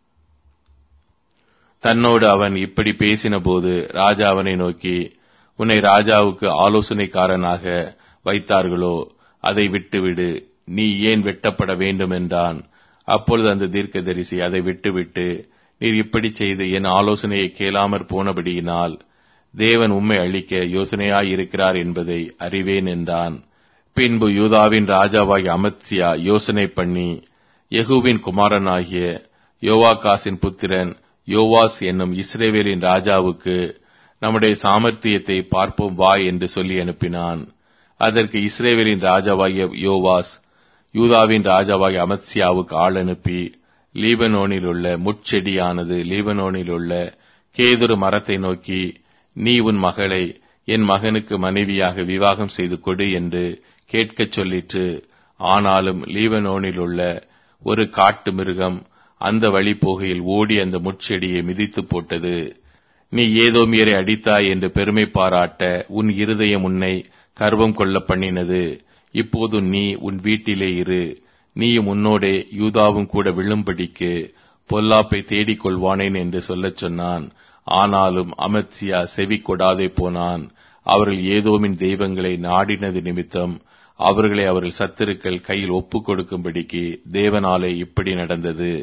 Speaker 2: தன்னோடு அவன் இப்படி பேசினபோது ராஜா அவனை நோக்கி உன்னை ராஜாவுக்கு ஆலோசனைக்காரனாக வைத்தார்களோ அதை விட்டுவிடு நீ ஏன் வெட்டப்பட வேண்டும் என்றான் அப்பொழுது அந்த தீர்க்கதரிசி அதை விட்டுவிட்டு நீர் இப்படி செய்து என் ஆலோசனையை கேளாமற் போனபடியினால் தேவன் உம்மை அழிக்க யோசனையாயிருக்கிறார் என்பதை அறிவேன் என்றான் பின்பு யூதாவின் ராஜாவாகிய அமத்சியா யோசனை பண்ணி யெகூவின் குமாரனாகிய யோவாகாசின் புத்திரன் யோவாஸ் என்னும் இஸ்ரேவேலின் ராஜாவுக்கு நம்முடைய சாமர்த்தியத்தை பார்ப்போம் வா என்று சொல்லி அனுப்பினான் அதற்கு இஸ்ரேவேலின் ராஜாவாகிய யோவாஸ் யூதாவின் ராஜாவாகிய அமத்சியாவுக்கு ஆள் அனுப்பி லீபனோனில் உள்ள முட்செடியானது லீபனோனில் உள்ள கேதுரு மரத்தை நோக்கி நீ உன் மகளை என் மகனுக்கு மனைவியாக விவாகம் செய்து கொடு என்று கேட்கச் சொல்லிற்று ஆனாலும் லீபனோனில் உள்ள ஒரு காட்டு மிருகம் அந்த வழி போகையில் ஓடி அந்த முட்செடியை மிதித்து போட்டது நீ ஏதோ மீறை அடித்தாய் என்று பெருமை பாராட்ட உன் இருதயம் உன்னை கர்வம் கொள்ள பண்ணினது இப்போது நீ உன் வீட்டிலே இரு நீயும் உன்னோடே யூதாவும் கூட விழும்படிக்கு பொல்லாப்பை தேடிக் கொள்வானேன் என்று சொல்லச் சொன்னான் ஆனாலும் அமத்சியா செவி கொடாதே போனான் அவர்கள் ஏதோமின் தெய்வங்களை நாடினது நிமித்தம் அவர்களை அவர்கள் சத்துருக்கள் கையில் ஒப்புக் கொடுக்கும்படிக்கு தேவனாலே இப்படி நடந்தது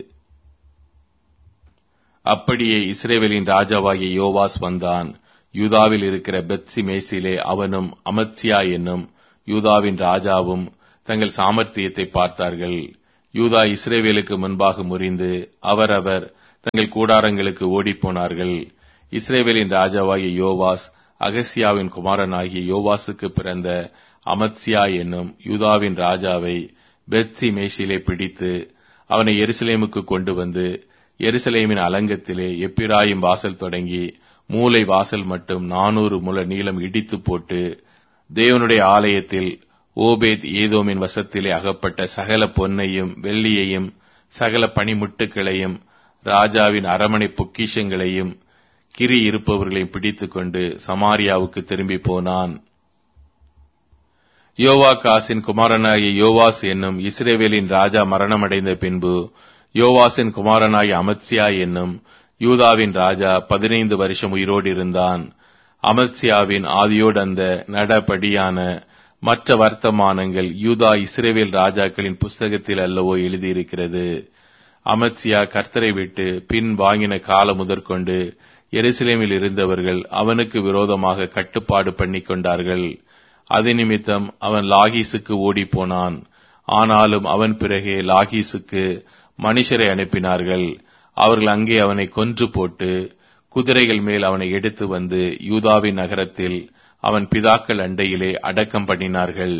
Speaker 2: அப்படியே இஸ்ரேவேலின் ராஜாவாகிய யோவாஸ் வந்தான் யூதாவில் இருக்கிற பெத்சி மேசிலே அவனும் அமத்சியா என்னும் யூதாவின் ராஜாவும் தங்கள் சாமர்த்தியத்தை பார்த்தார்கள் யூதா இஸ்ரேவேலுக்கு முன்பாக முறிந்து அவரவர் தங்கள் கூடாரங்களுக்கு ஓடிப்போனார்கள் இஸ்ரேவேலின் ராஜாவாகிய யோவாஸ் அகசியாவின் குமாரனாகிய யோவாசுக்கு பிறந்த அமத்சியா என்னும் யூதாவின் ராஜாவை பெத்சி மேஷிலே பிடித்து அவனை எருசலேமுக்கு கொண்டு வந்து எருசலேமின் அலங்கத்திலே எப்பிராயும் வாசல் தொடங்கி மூலை வாசல் மட்டும் நானூறு முல நீளம் இடித்து போட்டு தேவனுடைய ஆலயத்தில் ஓபேத் ஏதோமின் வசத்திலே அகப்பட்ட சகல பொன்னையும் வெள்ளியையும் சகல பனிமுட்டுகளையும் ராஜாவின் அரமனை பொக்கிஷங்களையும் கிரி இருப்பவர்களையும் பிடித்துக் கொண்டு சமாரியாவுக்கு திரும்பி போனான் யோவாகாசின் குமாரனாகிய யோவாஸ் என்னும் இஸ்ரேவேலின் ராஜா மரணமடைந்த பின்பு யோவாசின் குமாரனாகிய அமத்சியா என்னும் யூதாவின் ராஜா பதினைந்து வருஷம் உயிரோடு இருந்தான் அமத்சியாவின் ஆதியோடு அந்த நடபடியான மற்ற வர்த்தமானங்கள் யூதா இஸ்ரேவேல் ராஜாக்களின் புஸ்தகத்தில் அல்லவோ எழுதியிருக்கிறது அமத்சியா கர்த்தரை விட்டு பின் வாங்கின காலம் முதற்கொண்டு எருசலேமில் இருந்தவர்கள் அவனுக்கு விரோதமாக கட்டுப்பாடு பண்ணிக் கொண்டார்கள் அது நிமித்தம் அவன் லாகீசுக்கு ஓடிப்போனான் ஆனாலும் அவன் பிறகே லாகீசுக்கு மனுஷரை அனுப்பினார்கள் அவர்கள் அங்கே அவனை கொன்று போட்டு குதிரைகள் மேல் அவனை எடுத்து வந்து யூதாவின் நகரத்தில் அவன் பிதாக்கள் அண்டையிலே அடக்கம் பண்ணினார்கள்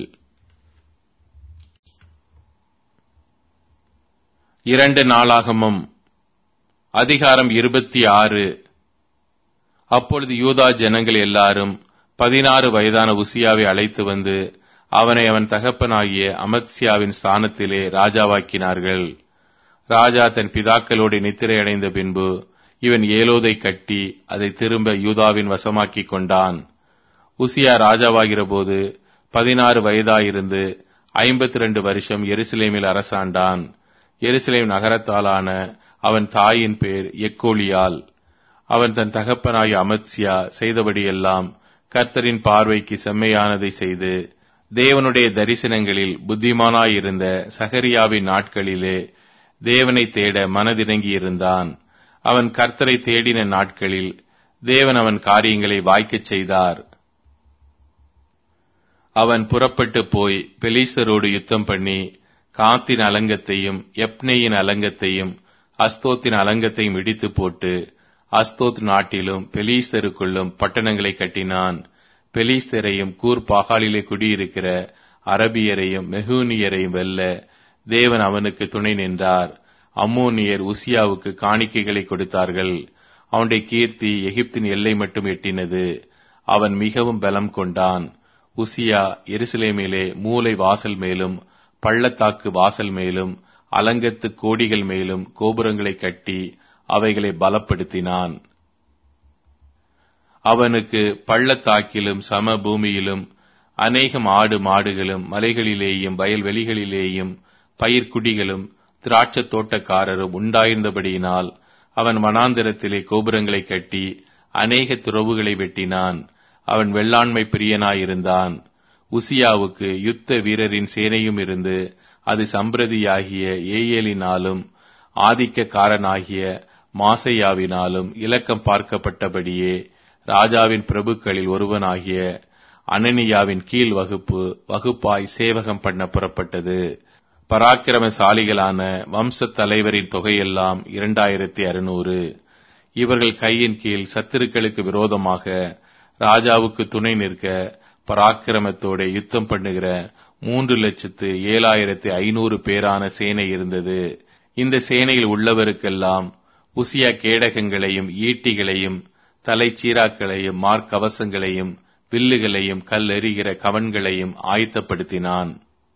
Speaker 2: இரண்டு நாளாகமும் அதிகாரம் இருபத்தி ஆறு அப்பொழுது யூதா ஜனங்கள் எல்லாரும் பதினாறு வயதான உசியாவை அழைத்து வந்து அவனை அவன் தகப்பனாகிய அமத்சியாவின் ஸ்தானத்திலே ராஜாவாக்கினார்கள் ராஜா தன் பிதாக்களோடு நித்திரையடைந்த பின்பு இவன் ஏலோதை கட்டி அதை திரும்ப யூதாவின் வசமாக்கிக் கொண்டான் உசியா ராஜாவாகிற போது பதினாறு வயதாயிருந்து ஐம்பத்தி ரெண்டு வருஷம் எருசலேமில் அரசாண்டான் எருசலேம் நகரத்தாலான அவன் தாயின் பேர் எக்கோலியால் அவன் தன் தகப்பனாகிய அமத்சியா செய்தபடியெல்லாம் கர்த்தரின் பார்வைக்கு செம்மையானதை செய்து தேவனுடைய தரிசனங்களில் புத்திமானாயிருந்த சகரியாவின் நாட்களிலே தேவனை தேட மனதிறங்கி இருந்தான் அவன் கர்த்தரை தேடின நாட்களில் தேவன் அவன் காரியங்களை வாய்க்கச் செய்தார் அவன் புறப்பட்டு போய் பெலீசரோடு யுத்தம் பண்ணி காத்தின் அலங்கத்தையும் எப்னேயின் அலங்கத்தையும் அஸ்தோத்தின் அலங்கத்தையும் இடித்து போட்டு அஸ்தோத் நாட்டிலும் பெலீஸ்தருக்குள்ளும் பட்டணங்களை கட்டினான் பெலீஸ்தரையும் கூர் பாகாலிலே குடியிருக்கிற அரபியரையும் மெஹூனியரையும் வெல்ல தேவன் அவனுக்கு துணை நின்றார் அம்மோனியர் உசியாவுக்கு காணிக்கைகளை கொடுத்தார்கள் அவனுடைய கீர்த்தி எகிப்தின் எல்லை மட்டும் எட்டினது அவன் மிகவும் பலம் கொண்டான் உசியா எருசலேமிலே மூலை வாசல் மேலும் பள்ளத்தாக்கு வாசல் மேலும் அலங்கத்து கோடிகள் மேலும் கோபுரங்களை கட்டி அவைகளை பலப்படுத்தினான் அவனுக்கு பள்ளத்தாக்கிலும் சம பூமியிலும் அநேகம் ஆடு மாடுகளும் மலைகளிலேயும் வயல்வெளிகளிலேயும் பயிர்க்குடிகளும் திராட்சத் தோட்டக்காரரும் உண்டாயிருந்தபடியினால் அவன் வனாந்திரத்திலே கோபுரங்களை கட்டி அநேக துறவுகளை வெட்டினான் அவன் வெள்ளாண்மை பிரியனாயிருந்தான் உசியாவுக்கு யுத்த வீரரின் சேனையும் இருந்து அது சம்பிரதியாகிய ஏயலினாலும் ஆதிக்கக்காரனாகிய மாசையாவினாலும் இலக்கம் பார்க்கப்பட்டபடியே ராஜாவின் பிரபுக்களில் ஒருவனாகிய அனனியாவின் கீழ் வகுப்பு வகுப்பாய் சேவகம் பண்ண புறப்பட்டது பராக்கிரமசாலிகளான வம்சத் தலைவரின் தொகையெல்லாம் இரண்டாயிரத்தி அறுநூறு இவர்கள் கையின் கீழ் சத்துருக்களுக்கு விரோதமாக ராஜாவுக்கு துணை நிற்க பராக்கிரமத்தோட யுத்தம் பண்ணுகிற மூன்று லட்சத்து ஏழாயிரத்தி ஐநூறு பேரான சேனை இருந்தது இந்த சேனையில் உள்ளவருக்கெல்லாம் உசியா கேடகங்களையும் ஈட்டிகளையும் தலைச்சீராக்களையும் மார்க்கவசங்களையும் வில்லுகளையும் கல்லெறிகிற கவன்களையும் ஆயத்தப்படுத்தினான்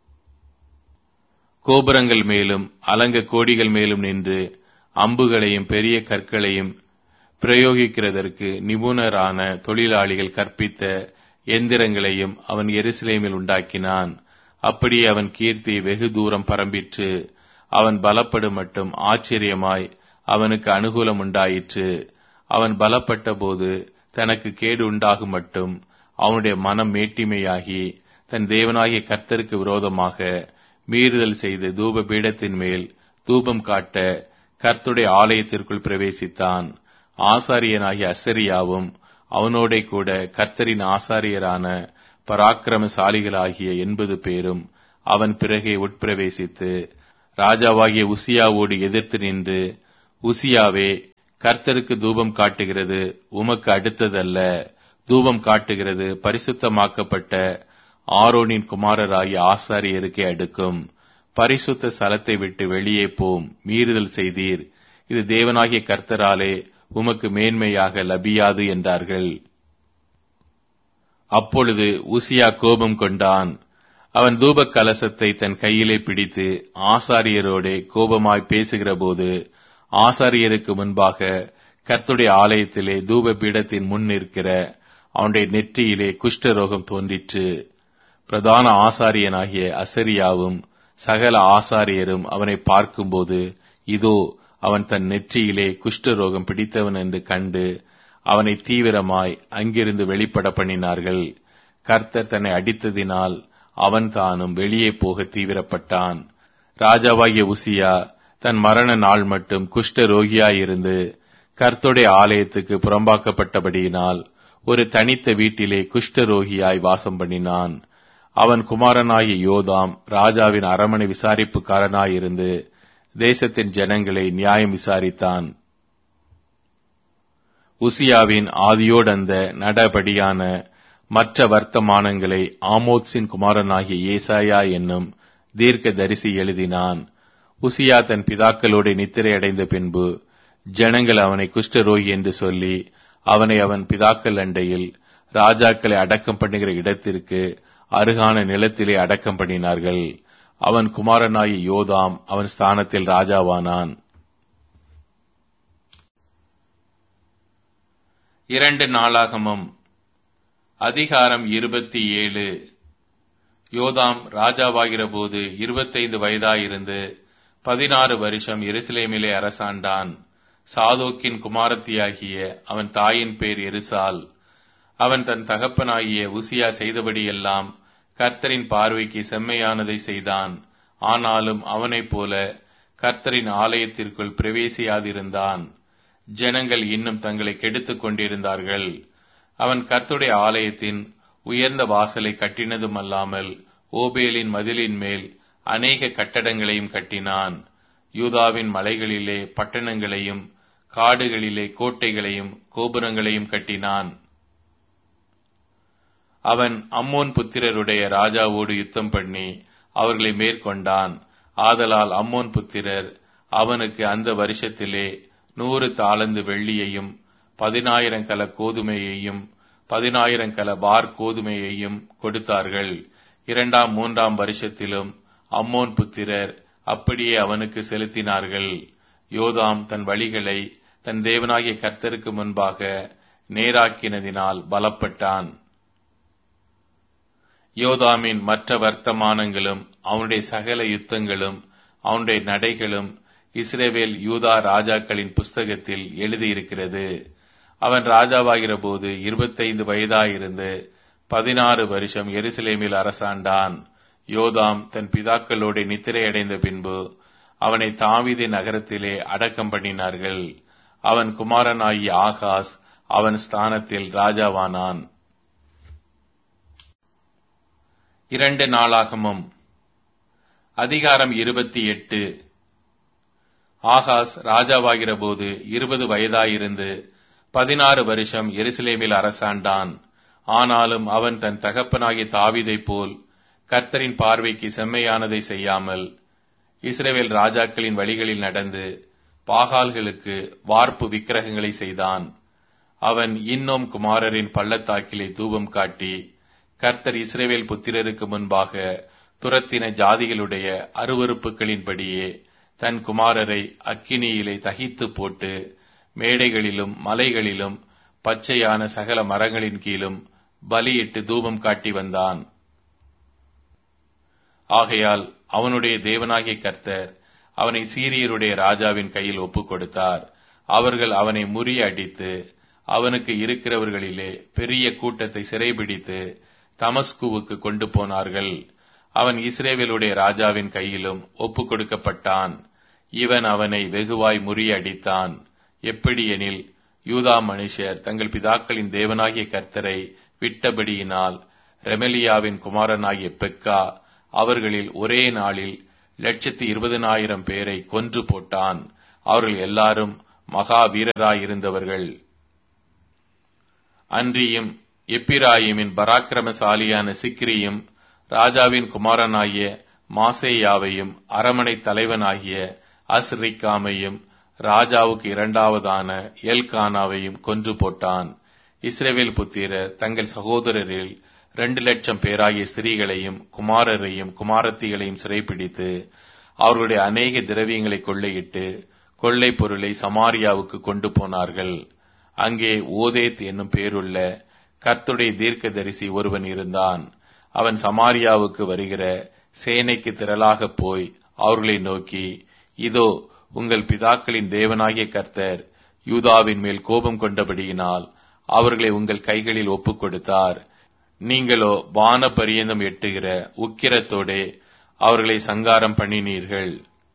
Speaker 2: கோபுரங்கள் மேலும் அலங்க கோடிகள் மேலும் நின்று அம்புகளையும் பெரிய கற்களையும் பிரயோகிக்கிறதற்கு நிபுணரான தொழிலாளிகள் கற்பித்த எந்திரங்களையும் அவன் எருசலேமில் உண்டாக்கினான் அப்படியே அவன் கீர்த்தி வெகு தூரம் பரம்பிற்று அவன் பலப்படும் மட்டும் ஆச்சரியமாய் அவனுக்கு அனுகூலம் உண்டாயிற்று அவன் பலப்பட்ட போது தனக்கு கேடு உண்டாகும் மட்டும் அவனுடைய மனம் மேட்டிமையாகி தன் தேவனாகிய கர்த்தருக்கு விரோதமாக மீறுதல் செய்து தூப பீடத்தின் மேல் தூபம் காட்ட கர்த்துடைய ஆலயத்திற்குள் பிரவேசித்தான் ஆசாரியனாகிய அசரியாவும் அவனோட கூட கர்த்தரின் ஆசாரியரான பராக்கிரமசாலிகளாகிய எண்பது பேரும் அவன் பிறகே உட்பிரவேசித்து ராஜாவாகிய உசியாவோடு எதிர்த்து நின்று உசியாவே கர்த்தருக்கு தூபம் காட்டுகிறது உமக்கு அடுத்ததல்ல தூபம் காட்டுகிறது பரிசுத்தமாக்கப்பட்ட ஆரோனின் குமாரராகிய ஆசாரியருக்கே அடுக்கும் பரிசுத்த ஸ்தலத்தை விட்டு வெளியே போம் மீறுதல் செய்தீர் இது தேவனாகிய கர்த்தராலே உமக்கு மேன்மையாக லபியாது என்றார்கள் அப்பொழுது உசியா கோபம் கொண்டான் அவன் தூப கலசத்தை தன் கையிலே பிடித்து ஆசாரியரோடே கோபமாய் பேசுகிறபோது ஆசாரியருக்கு முன்பாக கர்த்துடைய ஆலயத்திலே தூப பீடத்தின் முன் நிற்கிற அவனுடைய நெற்றியிலே குஷ்டரோகம் தோன்றிற்று பிரதான ஆசாரியனாகிய அசரியாவும் சகல ஆசாரியரும் அவனை பார்க்கும்போது இதோ அவன் தன் நெற்றியிலே குஷ்டரோகம் பிடித்தவன் என்று கண்டு அவனை தீவிரமாய் அங்கிருந்து வெளிப்பட பண்ணினார்கள் கர்த்தர் தன்னை அடித்ததினால் அவன் தானும் வெளியே போக தீவிரப்பட்டான் ராஜாவாகிய உசியா தன் மரண நாள் மட்டும் குஷ்ட ரோகியாயிருந்து கர்த்தருடைய ஆலயத்துக்கு புறம்பாக்கப்பட்டபடியினால் ஒரு தனித்த வீட்டிலே குஷ்ட ரோகியாய் வாசம் பண்ணினான் அவன் குமாரனாகிய யோதாம் ராஜாவின் அரமனை விசாரிப்புக்காரனாயிருந்து தேசத்தின் ஜனங்களை நியாயம் விசாரித்தான் உசியாவின் ஆதியோடந்த நடபடியான மற்ற வர்த்தமானங்களை ஆமோத்ஸின் குமாரனாகிய ஏசாயா என்னும் தீர்க்க தரிசி எழுதினான் உசியா தன் பிதாக்களோடு நித்திரை அடைந்த பின்பு ஜனங்கள் அவனை குஷ்டரோகி என்று சொல்லி அவனை அவன் பிதாக்கள் அண்டையில் ராஜாக்களை அடக்கம் பண்ணுகிற இடத்திற்கு அருகான நிலத்திலே அடக்கம் பண்ணினார்கள் அவன் குமாரனாகி யோதாம் அவன் ஸ்தானத்தில் ராஜாவானான் இரண்டு நாளாகமும் அதிகாரம் இருபத்தி ஏழு யோதாம் ராஜாவாகிற போது இருபத்தைந்து வயதாயிருந்து பதினாறு வருஷம் எருசலேமிலே அரசாண்டான் சாதோக்கின் குமாரத்தியாகிய அவன் தாயின் பேர் எருசால் அவன் தன் தகப்பனாகிய உசியா செய்தபடியெல்லாம் கர்த்தரின் பார்வைக்கு செம்மையானதை செய்தான் ஆனாலும் அவனைப் போல கர்த்தரின் ஆலயத்திற்குள் பிரவேசியாதிருந்தான் ஜனங்கள் இன்னும் தங்களை கெடுத்துக் கொண்டிருந்தார்கள் அவன் கர்த்துடைய ஆலயத்தின் உயர்ந்த வாசலை கட்டினதும் அல்லாமல் ஓபேலின் மதிலின் மேல் அநேக கட்டடங்களையும் கட்டினான் யூதாவின் மலைகளிலே பட்டணங்களையும் காடுகளிலே கோட்டைகளையும் கோபுரங்களையும் கட்டினான் அவன் அம்மோன் புத்திரருடைய ராஜாவோடு யுத்தம் பண்ணி அவர்களை மேற்கொண்டான் ஆதலால் அம்மோன் புத்திரர் அவனுக்கு அந்த வருஷத்திலே நூறு தாளந்து வெள்ளியையும் பதினாயிரம் கல கோதுமையையும் பதினாயிரம் கல பார் கோதுமையையும் கொடுத்தார்கள் இரண்டாம் மூன்றாம் வருஷத்திலும் அம்மோன் புத்திரர் அப்படியே அவனுக்கு செலுத்தினார்கள் யோதாம் தன் வழிகளை தன் தேவனாகிய கர்த்தருக்கு முன்பாக நேராக்கினதினால் பலப்பட்டான் யோதாமின் மற்ற வர்த்தமானங்களும் அவனுடைய சகல யுத்தங்களும் அவனுடைய நடைகளும் இஸ்ரேவேல் யூதா ராஜாக்களின் புஸ்தகத்தில் எழுதியிருக்கிறது அவன் ராஜாவாகிற போது இருபத்தைந்து வயதாயிருந்து பதினாறு வருஷம் எருசலேமில் அரசாண்டான் யோதாம் தன் பிதாக்களோடு நித்திரையடைந்த பின்பு அவனை தாவிதி நகரத்திலே அடக்கம் பண்ணினார்கள் அவன் குமாரனாகிய ஆகாஸ் அவன் ஸ்தானத்தில் ராஜாவானான் இரண்டு நாளாகமும் அதிகாரம் இருபத்தி எட்டு ஆகாஸ் ராஜாவாகிற போது இருபது வயதாயிருந்து பதினாறு வருஷம் எருசலேமில் அரசாண்டான் ஆனாலும் அவன் தன் தகப்பனாகிய தாவிதைப் போல் கர்த்தரின் பார்வைக்கு செம்மையானதை செய்யாமல் இஸ்ரேவேல் ராஜாக்களின் வழிகளில் நடந்து பாகால்களுக்கு வார்ப்பு விக்கிரகங்களை செய்தான் அவன் இன்னும் குமாரரின் பள்ளத்தாக்கிலே தூபம் காட்டி கர்த்தர் இஸ்ரேவேல் புத்திரருக்கு முன்பாக துரத்தின ஜாதிகளுடைய அருவறுப்புகளின்படியே தன் குமாரரை அக்கினியிலே தகித்து போட்டு மேடைகளிலும் மலைகளிலும் பச்சையான சகல மரங்களின் கீழும் பலியிட்டு தூபம் காட்டி வந்தான் ஆகையால் அவனுடைய தேவனாகிய கர்த்தர் அவனை சீரியருடைய ராஜாவின் கையில் ஒப்புக் கொடுத்தார் அவர்கள் அவனை முறியடித்து அவனுக்கு இருக்கிறவர்களிலே பெரிய கூட்டத்தை சிறைபிடித்து தமஸ்குவுக்கு கொண்டு போனார்கள் அவன் இஸ்ரேவேலுடைய ராஜாவின் கையிலும் ஒப்புக் கொடுக்கப்பட்டான் இவன் அவனை வெகுவாய் முறியடித்தான் எப்படியெனில் யூதா மனுஷர் தங்கள் பிதாக்களின் தேவனாகிய கர்த்தரை விட்டபடியினால் ரெமலியாவின் குமாரனாகிய பெக்கா அவர்களில் ஒரே நாளில் லட்சத்தி இருபதனாயிரம் பேரை கொன்று போட்டான் அவர்கள் எல்லாரும் மகா வீரராயிருந்தவர்கள் அன்றியும் எப்பிராயிமின் பராக்கிரமசாலியான சிக்ரியும் ராஜாவின் குமாரனாகிய மாசேயாவையும் அரமனை தலைவனாகிய அஸ்ரிக்காமையும் ராஜாவுக்கு இரண்டாவதான எல்கானாவையும் கொன்று போட்டான் இஸ்ரேவேல் புத்திரர் தங்கள் சகோதரரில் இரண்டு லட்சம் பேராகிய ஸ்திரீகளையும் குமாரரையும் குமாரத்திகளையும் சிறைப்பிடித்து அவர்களுடைய அநேக திரவியங்களை கொள்ளையிட்டு கொள்ளை பொருளை சமாரியாவுக்கு கொண்டு போனார்கள் அங்கே ஓதேத் என்னும் பேருள்ள கர்த்துடைய தீர்க்கதரிசி ஒருவன் இருந்தான் அவன் சமாரியாவுக்கு வருகிற சேனைக்கு திரளாக போய் அவர்களை நோக்கி இதோ உங்கள் பிதாக்களின் தேவனாகிய கர்த்தர் யூதாவின் மேல் கோபம் கொண்டபடியினால் அவர்களை உங்கள் கைகளில் ஒப்புக் கொடுத்தார் நீங்களோ வான பரியந்தம் எட்டுகிற உக்கிரத்தோடே அவர்களை சங்காரம் பண்ணினீர்கள்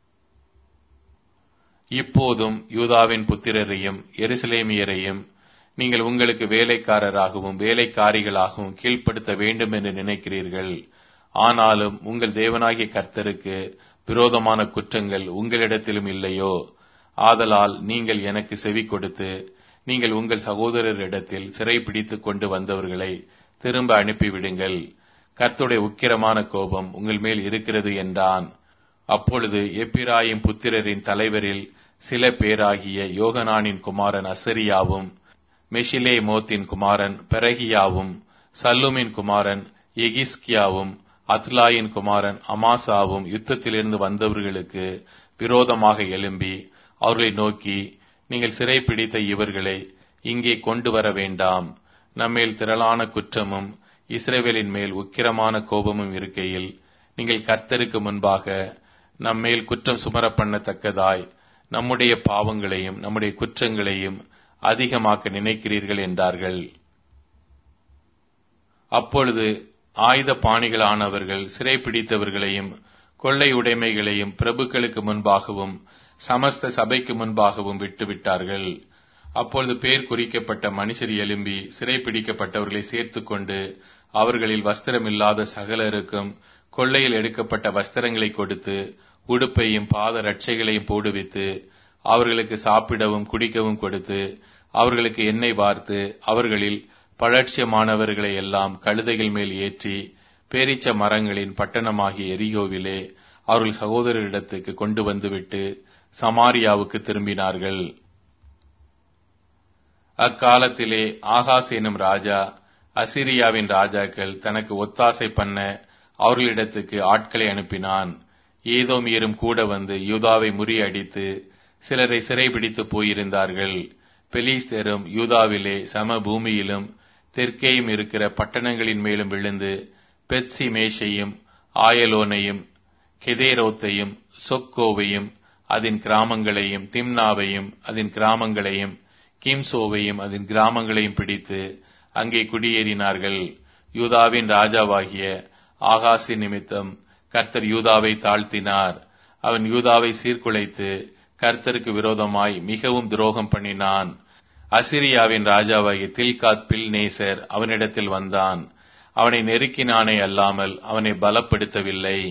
Speaker 2: இப்போதும் யூதாவின் புத்திரரையும் எருசலேமியரையும் நீங்கள் உங்களுக்கு வேலைக்காரராகவும் வேலைக்காரிகளாகவும் கீழ்ப்படுத்த வேண்டும் என்று நினைக்கிறீர்கள் ஆனாலும் உங்கள் தேவனாகிய கர்த்தருக்கு விரோதமான குற்றங்கள் உங்களிடத்திலும் இல்லையோ ஆதலால் நீங்கள் எனக்கு செவி கொடுத்து நீங்கள் உங்கள் சகோதரரிடத்தில் சிறை பிடித்துக் கொண்டு வந்தவர்களை திரும்ப அனுப்பிவிடுங்கள் கர்த்துடைய உக்கிரமான கோபம் உங்கள் மேல் இருக்கிறது என்றான் அப்பொழுது எப்பிராயிம் புத்திரரின் தலைவரில் சில பேராகிய யோகனானின் குமாரன் அசரியாவும் மெஷிலே மோத்தின் குமாரன் பெரகியாவும் சல்லுமின் குமாரன் எகிஸ்கியாவும் அத்லாயின் குமாரன் அமாசாவும் யுத்தத்திலிருந்து வந்தவர்களுக்கு விரோதமாக எழும்பி அவர்களை நோக்கி நீங்கள் சிறைப்பிடித்த இவர்களை இங்கே கொண்டு வர வேண்டாம் நம்மேல் திரளான குற்றமும் இஸ்ரேவேலின் மேல் உக்கிரமான கோபமும் இருக்கையில் நீங்கள் கர்த்தருக்கு முன்பாக நம்மேல் குற்றம் சுமர பண்ணத்தக்கதாய் நம்முடைய பாவங்களையும் நம்முடைய குற்றங்களையும் அதிகமாக்க நினைக்கிறீர்கள் என்றார்கள் அப்பொழுது ஆயுத பாணிகளானவர்கள் சிறைப்பிடித்தவர்களையும் கொள்ளை உடைமைகளையும் பிரபுக்களுக்கு முன்பாகவும் சமஸ்த சபைக்கு முன்பாகவும் விட்டுவிட்டார்கள் அப்பொழுது பேர் குறிக்கப்பட்ட மனுஷர் எழும்பி சிறைப்பிடிக்கப்பட்டவர்களை சேர்த்துக் கொண்டு அவர்களில் வஸ்திரமில்லாத சகலருக்கும் கொள்ளையில் எடுக்கப்பட்ட வஸ்திரங்களை கொடுத்து உடுப்பையும் பாத ரட்சைகளையும் போடுவித்து அவர்களுக்கு சாப்பிடவும் குடிக்கவும் கொடுத்து அவர்களுக்கு எண்ணெய் வார்த்து அவர்களில் பழட்சியமானவர்களை எல்லாம் கழுதைகள் மேல் ஏற்றி பேரிச்ச மரங்களின் பட்டணமாகிய எரிகோவிலே அவர்கள் சகோதரரிடத்துக்கு கொண்டு வந்துவிட்டு சமாரியாவுக்கு திரும்பினார்கள் அக்காலத்திலே ஆகாஸ் எனும் ராஜா அசிரியாவின் ராஜாக்கள் தனக்கு ஒத்தாசை பண்ண அவர்களிடத்துக்கு ஆட்களை அனுப்பினான் ஏதோமியரும் கூட வந்து யூதாவை முறியடித்து சிலரை சிறைபிடித்து போயிருந்தார்கள் பெலிஸ்தரும் யூதாவிலே சம பூமியிலும் தெற்கேயும் இருக்கிற பட்டணங்களின் மேலும் விழுந்து பெட்சி மேஷையும் ஆயலோனையும் கெதேரோத்தையும் சொக்கோவையும் அதன் கிராமங்களையும் திம்னாவையும் அதன் கிராமங்களையும் கிம்சோவையும் அதன் கிராமங்களையும் பிடித்து அங்கே குடியேறினார்கள் யூதாவின் ராஜாவாகிய ஆகாசி நிமித்தம் கர்த்தர் யூதாவை தாழ்த்தினார் அவன் யூதாவை சீர்குலைத்து கர்த்தருக்கு விரோதமாய் மிகவும் துரோகம் பண்ணினான் அசிரியாவின் ராஜாவாகிய தில்காத் பில் நேசர் அவனிடத்தில் வந்தான் அவனை நெருக்கினானே அல்லாமல் அவனை பலப்படுத்தவில்லை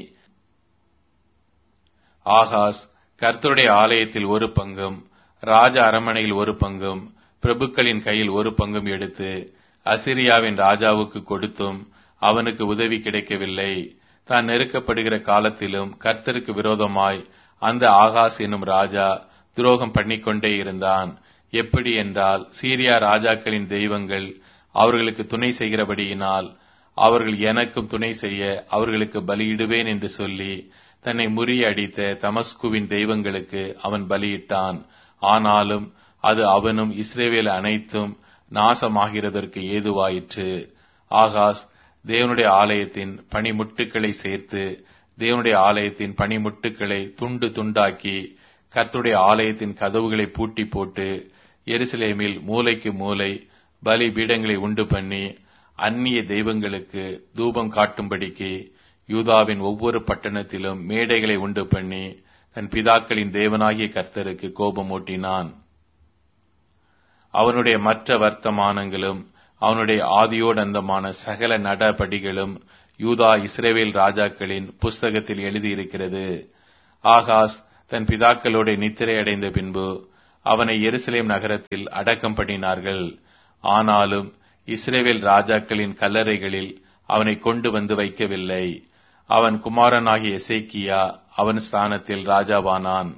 Speaker 2: ஆகாஸ் கர்த்தருடைய ஆலயத்தில் ஒரு பங்கும் ராஜ அரமனையில் ஒரு பங்கும் பிரபுக்களின் கையில் ஒரு பங்கும் எடுத்து அசிரியாவின் ராஜாவுக்கு கொடுத்தும் அவனுக்கு உதவி கிடைக்கவில்லை தான் நெருக்கப்படுகிற காலத்திலும் கர்த்தருக்கு விரோதமாய் அந்த ஆகாஸ் என்னும் ராஜா துரோகம் பண்ணிக்கொண்டே இருந்தான் எப்படி என்றால் சீரியா ராஜாக்களின் தெய்வங்கள் அவர்களுக்கு துணை செய்கிறபடியினால் அவர்கள் எனக்கும் துணை செய்ய அவர்களுக்கு பலியிடுவேன் என்று சொல்லி தன்னை முறியடித்த தமஸ்குவின் தெய்வங்களுக்கு அவன் பலியிட்டான் ஆனாலும் அது அவனும் இஸ்ரேவேல் அனைத்தும் நாசமாகிறதற்கு ஏதுவாயிற்று ஆகாஸ் தேவனுடைய ஆலயத்தின் பனிமுட்டுக்களை சேர்த்து தேவனுடைய ஆலயத்தின் பனிமுட்டுக்களை துண்டு துண்டாக்கி கர்த்துடைய ஆலயத்தின் கதவுகளை பூட்டி போட்டு எருசலேமில் மூலைக்கு மூலை பலி பீடங்களை உண்டு பண்ணி அந்நிய தெய்வங்களுக்கு தூபம் காட்டும்படிக்கு யூதாவின் ஒவ்வொரு பட்டணத்திலும் மேடைகளை உண்டு பண்ணி தன் பிதாக்களின் தேவனாகிய கர்த்தருக்கு கோபமூட்டினான் அவனுடைய மற்ற வர்த்தமானங்களும் அவனுடைய ஆதியோடந்தமான சகல நடபடிகளும் யூதா இஸ்ரேவேல் ராஜாக்களின் புஸ்தகத்தில் எழுதியிருக்கிறது ஆகாஸ் தன் பிதாக்களோட நித்திரை அடைந்த பின்பு அவனை எருசலேம் நகரத்தில் அடக்கம் பண்ணினார்கள் ஆனாலும் இஸ்ரேவேல் ராஜாக்களின் கல்லறைகளில் அவனை கொண்டு வந்து வைக்கவில்லை அவன் குமாரனாகிய எசேக்கியா அவன் ஸ்தானத்தில் ராஜாவானான்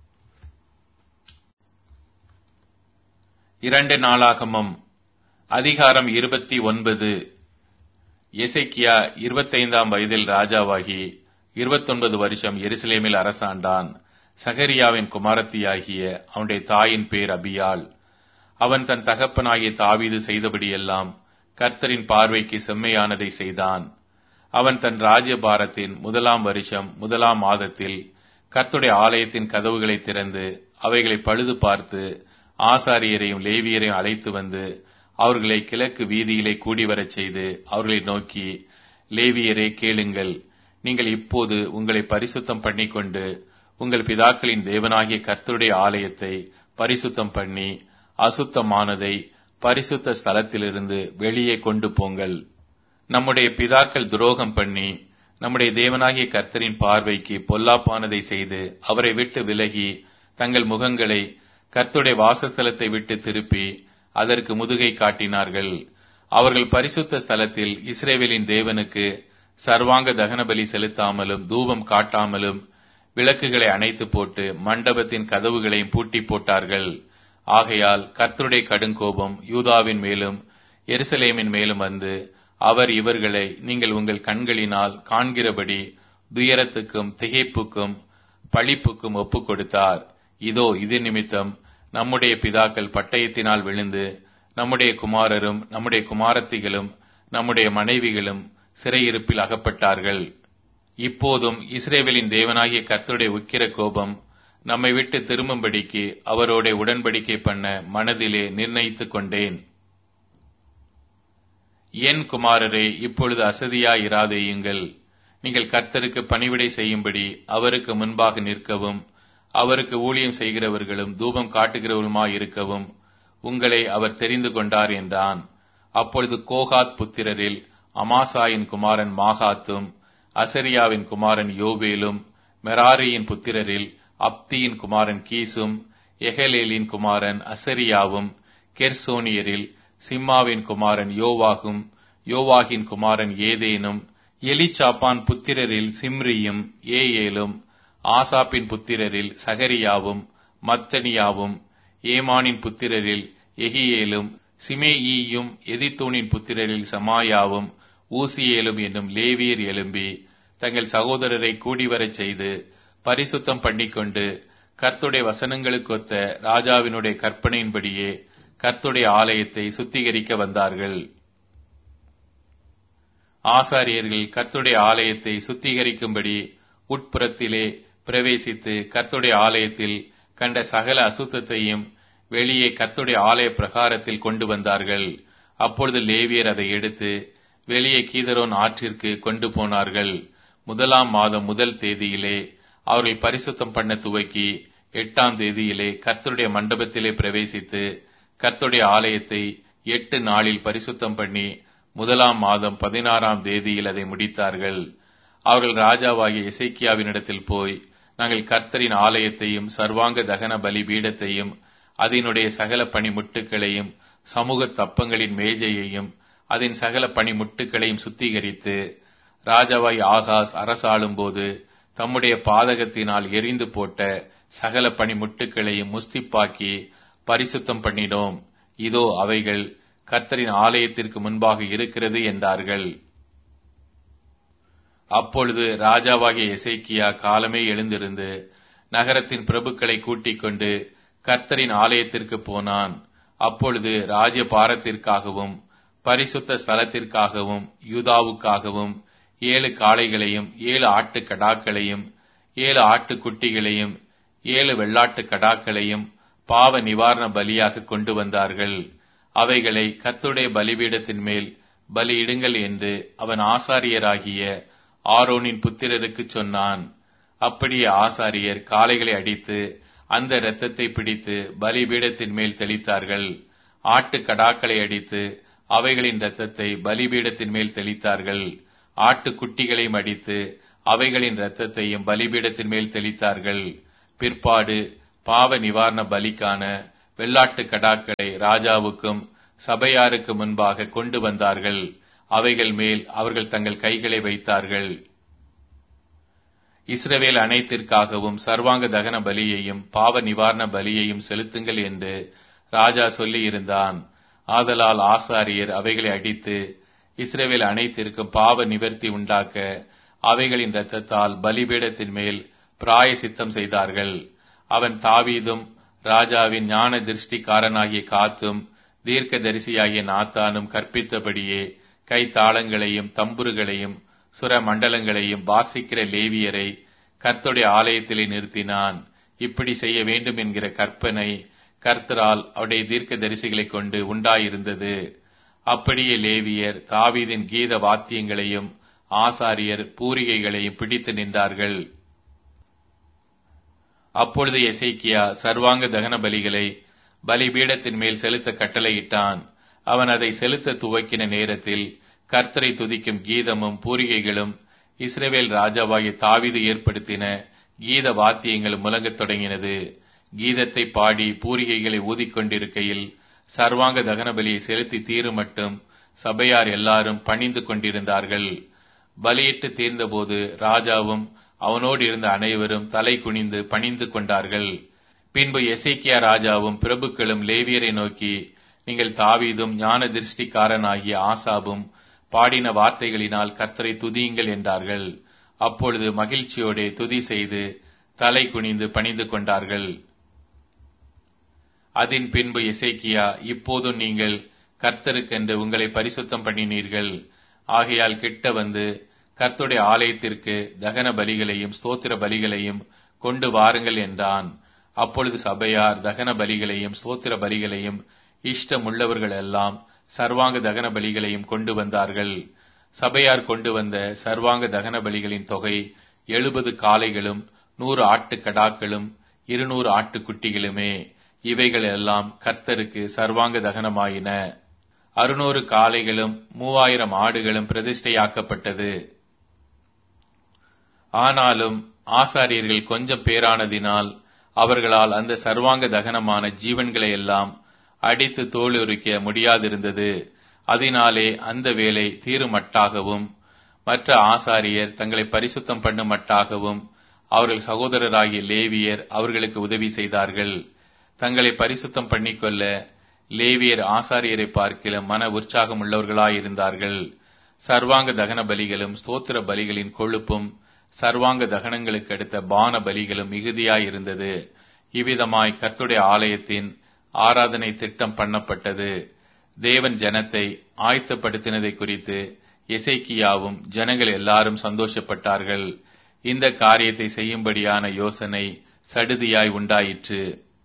Speaker 2: இரண்டு நாளாகமம் அதிகாரம் இருபத்தி ஒன்பது எசேக்கியா இருபத்தைந்தாம் வயதில் ராஜாவாகி இருபத்தொன்பது வருஷம் எருசலேமில் அரசாண்டான் சகரியாவின் குமாரத்தியாகிய அவனுடைய தாயின் பேர் அபியாள் அவன் தன் தகப்பனாகிய தாவீது செய்தபடியெல்லாம் கர்த்தரின் பார்வைக்கு செம்மையானதை செய்தான் அவன் தன் ராஜ்யபாரத்தின் முதலாம் வருஷம் முதலாம் மாதத்தில் கர்த்துடைய ஆலயத்தின் கதவுகளை திறந்து அவைகளை பழுது பார்த்து ஆசாரியரையும் லேவியரையும் அழைத்து வந்து அவர்களை கிழக்கு வீதியிலே கூடி வரச் செய்து அவர்களை நோக்கி லேவியரே கேளுங்கள் நீங்கள் இப்போது உங்களை பரிசுத்தம் பண்ணிக்கொண்டு உங்கள் பிதாக்களின் தேவனாகிய கர்த்தருடைய ஆலயத்தை பரிசுத்தம் பண்ணி அசுத்தமானதை பரிசுத்த ஸ்தலத்திலிருந்து வெளியே கொண்டு போங்கள் நம்முடைய பிதாக்கள் துரோகம் பண்ணி நம்முடைய தேவனாகிய கர்த்தரின் பார்வைக்கு பொல்லாப்பானதை செய்து அவரை விட்டு விலகி தங்கள் முகங்களை கர்த்தருடைய வாசஸ்தலத்தை விட்டு திருப்பி அதற்கு முதுகை காட்டினார்கள் அவர்கள் பரிசுத்த ஸ்தலத்தில் இஸ்ரேவேலின் தேவனுக்கு சர்வாங்க தகனபலி செலுத்தாமலும் தூபம் காட்டாமலும் விளக்குகளை அணைத்து போட்டு மண்டபத்தின் கதவுகளையும் பூட்டி போட்டார்கள் ஆகையால் கர்த்தருடைய கடுங்கோபம் யூதாவின் மேலும் எருசலேமின் மேலும் வந்து அவர் இவர்களை நீங்கள் உங்கள் கண்களினால் காண்கிறபடி துயரத்துக்கும் திகைப்புக்கும் பழிப்புக்கும் ஒப்புக் கொடுத்தார் இதோ இது நிமித்தம் நம்முடைய பிதாக்கள் பட்டயத்தினால் விழுந்து நம்முடைய குமாரரும் நம்முடைய குமாரத்திகளும் நம்முடைய மனைவிகளும் சிறையிருப்பில் அகப்பட்டார்கள் இப்போதும் இஸ்ரேவேலின் தேவனாகிய கர்த்தருடைய உக்கிர கோபம் நம்மை விட்டு திரும்பும்படிக்கு அவரோட உடன்படிக்கை பண்ண மனதிலே நிர்ணயித்துக் கொண்டேன் என் குமாரரே இப்பொழுது அசதியாயிராதேயுங்கள் நீங்கள் கர்த்தருக்கு பணிவிடை செய்யும்படி அவருக்கு முன்பாக நிற்கவும் அவருக்கு ஊழியம் செய்கிறவர்களும் தூபம் காட்டுகிறவர்களுமாய் இருக்கவும் உங்களை அவர் தெரிந்து கொண்டார் என்றான் அப்பொழுது கோகாத் புத்திரரில் அமாசாயின் குமாரன் மாகாத்தும் அசரியாவின் குமாரன் யோவேலும் மெராரியின் புத்திரரில் அப்தியின் குமாரன் கீசும் எஹலேலின் குமாரன் அசரியாவும் கெர்சோனியரில் சிம்மாவின் குமாரன் யோவாகும் யோவாகின் குமாரன் ஏதேனும் எலிச்சாப்பான் புத்திரரில் சிம்ரியும் ஏஏலும் ஆசாப்பின் புத்திரரில் சகரியாவும் மத்தனியாவும் ஏமானின் புத்திரரில் எகியேலும் சிமேயியும் எதித்தூனின் புத்திரரில் சமாயாவும் ஊசியேலும் என்னும் லேவியர் எழும்பி தங்கள் சகோதரரை கூடிவரச் செய்து பரிசுத்தம் பண்ணிக்கொண்டு கர்த்துடைய வசனங்களுக்கொத்த ராஜாவினுடைய கற்பனையின்படியே கர்த்துடைய ஆலயத்தை சுத்திகரிக்க வந்தார்கள் ஆசாரியர்கள் கர்த்துடைய ஆலயத்தை சுத்திகரிக்கும்படி உட்புறத்திலே பிரவேசித்து கர்த்துடைய ஆலயத்தில் கண்ட சகல அசுத்தத்தையும் வெளியே கர்த்துடைய ஆலய பிரகாரத்தில் கொண்டு வந்தார்கள் அப்பொழுது லேவியர் அதை எடுத்து வெளியே கீதரோன் ஆற்றிற்கு கொண்டு போனார்கள் முதலாம் மாதம் முதல் தேதியிலே அவர்கள் பரிசுத்தம் பண்ண துவக்கி எட்டாம் தேதியிலே கர்த்தருடைய மண்டபத்திலே பிரவேசித்து கர்த்தருடைய ஆலயத்தை எட்டு நாளில் பரிசுத்தம் பண்ணி முதலாம் மாதம் பதினாறாம் தேதியில் அதை முடித்தார்கள் அவர்கள் ராஜாவாகிய இசைக்கியாவினிடத்தில் போய் நாங்கள் கர்த்தரின் ஆலயத்தையும் சர்வாங்க தகன பலி பீடத்தையும் அதனுடைய சகல பணிமுட்டுகளையும் சமூக தப்பங்களின் மேஜையையும் அதன் சகல பணிமுட்டுகளையும் சுத்திகரித்து ராஜாவாய் ஆகாஸ் அரசாளும் போது தம்முடைய பாதகத்தினால் எரிந்து போட்ட சகல பணிமுட்டுகளையும் முஸ்திப்பாக்கி பரிசுத்தம் பண்ணினோம் இதோ அவைகள் கர்த்தரின் ஆலயத்திற்கு முன்பாக இருக்கிறது என்றார்கள் அப்பொழுது ராஜாவாகிய எசேக்கியா காலமே எழுந்திருந்து நகரத்தின் பிரபுக்களை கூட்டிக் கொண்டு கர்த்தரின் ஆலயத்திற்கு போனான் அப்பொழுது ராஜ்ய பாரத்திற்காகவும் பரிசுத்த ஸ்தலத்திற்காகவும் யூதாவுக்காகவும் ஏழு காளைகளையும் ஏழு ஆட்டு கடாக்களையும் ஏழு ஆட்டுக்குட்டிகளையும் ஏழு வெள்ளாட்டு கடாக்களையும் பாவ நிவாரண பலியாக கொண்டு வந்தார்கள் அவைகளை கர்த்தருடைய பலிபீடத்தின் மேல் பலியிடுங்கள் என்று அவன் ஆசாரியராகிய ஆரோனின் புத்திரருக்கு சொன்னான் அப்படியே ஆசாரியர் காளைகளை அடித்து அந்த இரத்தத்தை பிடித்து பலிபீடத்தின் மேல் தெளித்தார்கள் ஆட்டு கடாக்களை அடித்து
Speaker 1: அவைகளின் இரத்தத்தை பலிபீடத்தின் மேல் தெளித்தார்கள் ஆட்டுக்குட்டிகளை மடித்து அவைகளின் இரத்தத்தையும் பலிபீடத்தின் மேல் தெளித்தார்கள் பிற்பாடு பாவ நிவாரண பலிக்கான வெள்ளாட்டு கடாக்களை ராஜாவுக்கும் சபையாருக்கு முன்பாக கொண்டு வந்தார்கள் அவைகள் மேல் அவர்கள் தங்கள் கைகளை வைத்தார்கள் இஸ்ரவேல் அனைத்திற்காகவும் சர்வாங்க தகன பலியையும் பாவ நிவாரண பலியையும் செலுத்துங்கள் என்று ராஜா சொல்லியிருந்தான் ஆதலால் ஆசாரியர் அவைகளை அடித்து இஸ்ரவேல் அனைத்திற்கும் பாவ நிவர்த்தி உண்டாக்க அவைகளின் இரத்தத்தால் பலிபீடத்தின் மேல் பிராய சித்தம் செய்தார்கள் அவன் தாவீதும் ராஜாவின் ஞான திருஷ்டிக்காரனாகிய காத்தும் தீர்க்க தரிசியாகிய நாத்தானும் கற்பித்தபடியே கைத்தாளங்களையும் தம்புருகளையும் சுர மண்டலங்களையும் வாசிக்கிற லேவியரை கர்த்தருடைய ஆலயத்திலே நிறுத்தினான் இப்படி செய்ய வேண்டும் என்கிற கற்பனை கர்த்தரால் அவருடைய தீர்க்க தரிசிகளைக் கொண்டு உண்டாயிருந்தது அப்படியே லேவியர் தாவீதின் கீத வாத்தியங்களையும் ஆசாரியர் பூரிகைகளையும் பிடித்து நின்றார்கள் அப்பொழுது எசேக்கியா சர்வாங்க தகன பலிகளை பலிபீடத்தின் மேல் செலுத்த கட்டளையிட்டான் அவன் அதை செலுத்த துவக்கின நேரத்தில் கர்த்தரை துதிக்கும் கீதமும் பூரிகைகளும் இஸ்ரேவேல் ராஜாவாகிய தாவிது ஏற்படுத்தின கீத வாத்தியங்களும் முழங்கத் தொடங்கினது கீதத்தை பாடி பூரிகைகளை ஊதிக்கொண்டிருக்கையில் சர்வாங்க தகன பலியை செலுத்தி தீரும் மட்டும் சபையார் எல்லாரும் பணிந்து கொண்டிருந்தார்கள் பலியிட்டு தீர்ந்தபோது ராஜாவும் அவனோடு இருந்த அனைவரும் தலை குனிந்து பணிந்து கொண்டார்கள் பின்பு எசேக்கியா ராஜாவும் பிரபுக்களும் லேவியரை நோக்கி நீங்கள் தாவீதும் ஞான திருஷ்டிக்காரனாகிய ஆசாபும் பாடின வார்த்தைகளினால் கர்த்தரை துதியுங்கள் என்றார்கள் அப்பொழுது மகிழ்ச்சியோடே துதி செய்து தலை குனிந்து பணிந்து கொண்டார்கள் அதன் பின்பு இசைக்கியா இப்போதும் நீங்கள் கர்த்தருக்கென்று உங்களை பரிசுத்தம் பண்ணினீர்கள் ஆகையால் கிட்ட வந்து கர்த்துடைய ஆலயத்திற்கு தகன பலிகளையும் ஸ்தோத்திர பலிகளையும் கொண்டு வாருங்கள் என்றான் அப்பொழுது சபையார் தகன பலிகளையும் ஸ்தோத்திர பலிகளையும் இஷ்டமுள்ளவர்கள் எல்லாம் சர்வாங்க தகன பலிகளையும் கொண்டு வந்தார்கள் சபையார் கொண்டு வந்த சர்வாங்க தகன பலிகளின் தொகை எழுபது காளைகளும் நூறு ஆட்டுக்கடாக்களும் இருநூறு ஆட்டுக்குட்டிகளுமே இவைகள் எல்லாம் கர்த்தருக்கு சர்வாங்க தகனமாயின அறுநூறு காளைகளும் மூவாயிரம் ஆடுகளும் பிரதிஷ்டையாக்கப்பட்டது ஆனாலும் ஆசாரியர்கள் கொஞ்சம் பேரானதினால் அவர்களால் அந்த சர்வாங்க தகனமான ஜீவன்களை எல்லாம் அடித்து தோலுரிக்க முடியாதிருந்தது அதனாலே அந்த வேலை தீருமட்டாகவும் மற்ற ஆசாரியர் தங்களை பரிசுத்தம் பண்ணும் மட்டாகவும் அவர்கள் சகோதரராகிய லேவியர் அவர்களுக்கு உதவி செய்தார்கள் தங்களை பரிசுத்தம் பண்ணிக்கொள்ள லேவியர் ஆசாரியரை பார்க்கிலும் மன உற்சாகம் உள்ளவர்களாயிருந்தார்கள் சர்வாங்க தகன பலிகளும் ஸ்தோத்திர பலிகளின் கொழுப்பும் சர்வாங்க தகனங்களுக்கு அடுத்த பான பலிகளும் மிகுதியாயிருந்தது இவ்விதமாய் கர்த்துடைய ஆலயத்தின் ஆராதனை திட்டம் பண்ணப்பட்டது தேவன் ஜனத்தை ஆயத்தப்படுத்தினதை குறித்து எசைக்கியாவும் ஜனங்கள் எல்லாரும் சந்தோஷப்பட்டார்கள் இந்த காரியத்தை செய்யும்படியான யோசனை சடுதியாய் உண்டாயிற்று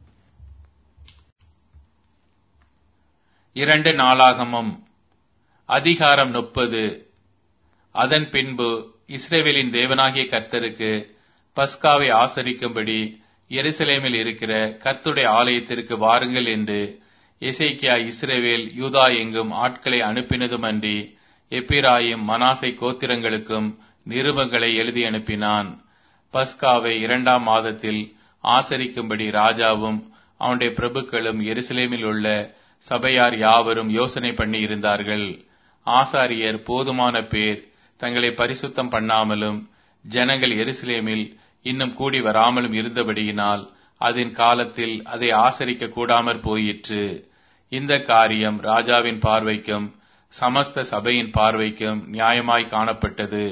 Speaker 1: இரண்டு நாளாகமும் அதிகாரம் முப்பது அதன் பின்பு இஸ்ரேவேலின் தேவனாகிய கர்த்தருக்கு பஸ்காவை ஆசரிக்கும்படி எருசலேமில் இருக்கிற கர்த்துடைய ஆலயத்திற்கு வாருங்கள் என்று எசேக்கியா இஸ்ரேவேல் யூதா எங்கும் ஆட்களை அனுப்பினதுமன்றி எப்பிராயும் மனாசை கோத்திரங்களுக்கும் நிருபங்களை எழுதி அனுப்பினான் பஸ்காவை இரண்டாம் மாதத்தில் ஆசரிக்கும்படி ராஜாவும் அவனுடைய பிரபுக்களும் எருசலேமில் உள்ள சபையார் யாவரும் யோசனை பண்ணி இருந்தார்கள் ஆசாரியர் போதுமான பேர் தங்களை பரிசுத்தம் பண்ணாமலும் ஜனங்கள் எருசலேமில் இன்னும் கூடி வராமலும் இருந்தபடியினால் அதன் காலத்தில் அதை ஆசரிக்க கூடாமற் போயிற்று இந்த காரியம் ராஜாவின் பார்வைக்கும் சமஸ்த சபையின் பார்வைக்கும் நியாயமாய் காணப்பட்டது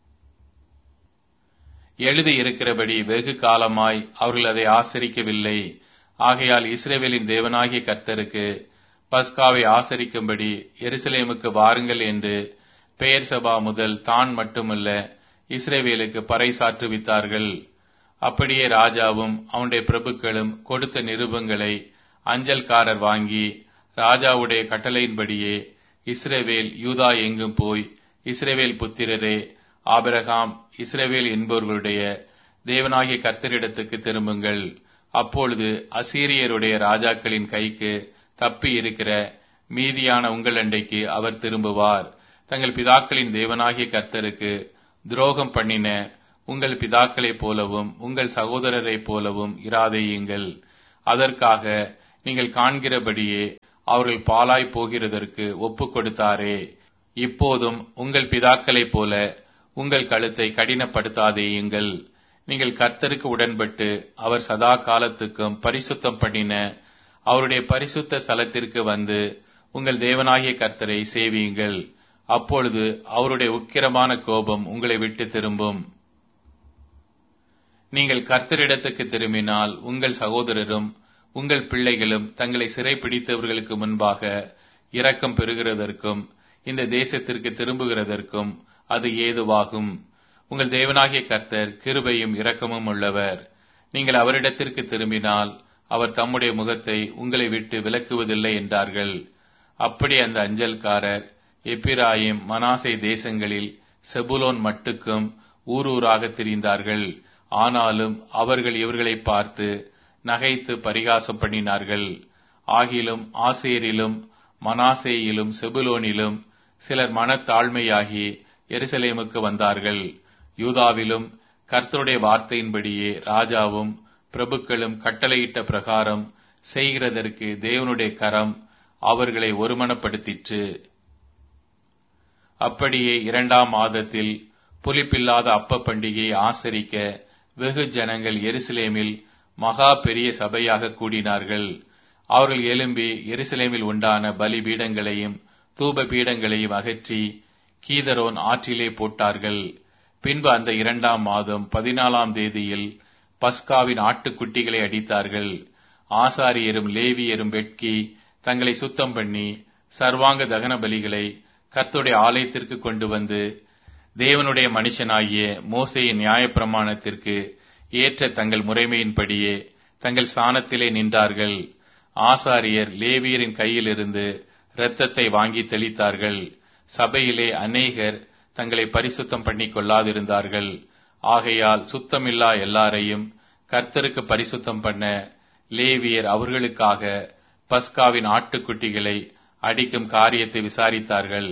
Speaker 1: எழுதி இருக்கிறபடி வெகு காலமாய் அவர்கள் அதை ஆசரிக்கவில்லை ஆகையால் இஸ்ரேவேலின் தேவனாகிய கர்த்தருக்கு பஸ்காவை ஆசரிக்கும்படி எருசலேமுக்கு வாருங்கள் என்று பெயர் சபா முதல் தான் மட்டுமல்ல இஸ்ரேவேலுக்கு பறைசாற்றுவித்தார்கள் அப்படியே ராஜாவும் அவனுடைய பிரபுக்களும் கொடுத்த நிருபங்களை அஞ்சல்காரர் வாங்கி ராஜாவுடைய கட்டளையின்படியே இஸ்ரேவேல் யூதா எங்கும் போய் இஸ்ரேவேல் புத்திரரே ஆபிரகாம் இஸ்ரேவேல் என்பவர்களுடைய தேவனாகிய கர்த்தரிடத்துக்கு திரும்புங்கள் அப்பொழுது அசீரியருடைய ராஜாக்களின் கைக்கு தப்பி இருக்கிற மீதியான உங்கள் அண்டைக்கு அவர் திரும்புவார் தங்கள் பிதாக்களின் தேவனாகிய கர்த்தருக்கு துரோகம் பண்ணின உங்கள் பிதாக்களைப் போலவும் உங்கள் சகோதரரைப் போலவும் இராதேயுங்கள் அதற்காக நீங்கள் காண்கிறபடியே அவர்கள் பாலாய் போகிறதற்கு ஒப்புக் கொடுத்தாரே இப்போதும் உங்கள் பிதாக்களைப் போல உங்கள் கழுத்தை கடினப்படுத்தாதேயுங்கள் நீங்கள் கர்த்தருக்கு உடன்பட்டு அவர் சதா காலத்துக்கும் பரிசுத்தம் பண்ணின அவருடைய பரிசுத்த ஸ்தலத்திற்கு வந்து உங்கள் தேவனாகிய கர்த்தரை சேவியுங்கள் அப்பொழுது அவருடைய உக்கிரமான கோபம் உங்களை விட்டு திரும்பும் நீங்கள் கர்த்தரிடத்துக்கு திரும்பினால் உங்கள் சகோதரரும் உங்கள் பிள்ளைகளும் தங்களை சிறைப்பிடித்தவர்களுக்கு முன்பாக இரக்கம் பெறுகிறதற்கும் இந்த தேசத்திற்கு திரும்புகிறதற்கும் அது ஏதுவாகும் உங்கள் தேவனாகிய கர்த்தர் கிருபையும் இரக்கமும் உள்ளவர் நீங்கள் அவரிடத்திற்கு திரும்பினால் அவர் தம்முடைய முகத்தை உங்களை விட்டு விலக்குவதில்லை என்றார்கள் அப்படி அந்த அஞ்சல்காரர் எப்பிராயிம் மனாசை தேசங்களில் செபுலோன் மட்டுக்கும் ஊர் ஊராக திரிந்தார்கள் ஆனாலும் அவர்கள் இவர்களை பார்த்து நகைத்து பரிகாசம் பண்ணினார்கள் ஆகிலும் ஆசேரிலும் மனாசேயிலும் செபுலோனிலும் சிலர் மனத்தாழ்மையாகி எருசலேமுக்கு வந்தார்கள் யூதாவிலும் கர்த்தருடைய வார்த்தையின்படியே ராஜாவும் பிரபுக்களும் கட்டளையிட்ட பிரகாரம் செய்கிறதற்கு தேவனுடைய கரம் அவர்களை ஒருமனப்படுத்திற்று அப்படியே இரண்டாம் மாதத்தில் புலிப்பில்லாத அப்ப பண்டிகையை ஆசரிக்க வெகு ஜனங்கள் எருசலேமில் மகா பெரிய சபையாக கூடினார்கள் அவர்கள் எழும்பி எருசலேமில் உண்டான பலி பீடங்களையும் தூப பீடங்களையும் அகற்றி கீதரோன் ஆற்றிலே போட்டார்கள் பின்பு அந்த இரண்டாம் மாதம் பதினாலாம் தேதியில் பஸ்காவின் ஆட்டுக்குட்டிகளை அடித்தார்கள் ஆசாரியரும் லேவியரும் வெட்கி தங்களை சுத்தம் பண்ணி சர்வாங்க தகன பலிகளை கர்த்துடைய ஆலயத்திற்கு கொண்டு வந்து தேவனுடைய மனுஷனாகிய மோசையின் நியாயப்பிரமாணத்திற்கு ஏற்ற தங்கள் முறைமையின்படியே தங்கள் ஸ்தானத்திலே நின்றார்கள் ஆசாரியர் லேவியரின் கையிலிருந்து இரத்தத்தை வாங்கி தெளித்தார்கள் சபையிலே அநேகர் தங்களை பரிசுத்தம் பண்ணிக் கொள்ளாதிருந்தார்கள் ஆகையால் சுத்தமில்லா எல்லாரையும் கர்த்தருக்கு பரிசுத்தம் பண்ண லேவியர் அவர்களுக்காக பஸ்காவின் ஆட்டுக்குட்டிகளை அடிக்கும் காரியத்தை விசாரித்தார்கள்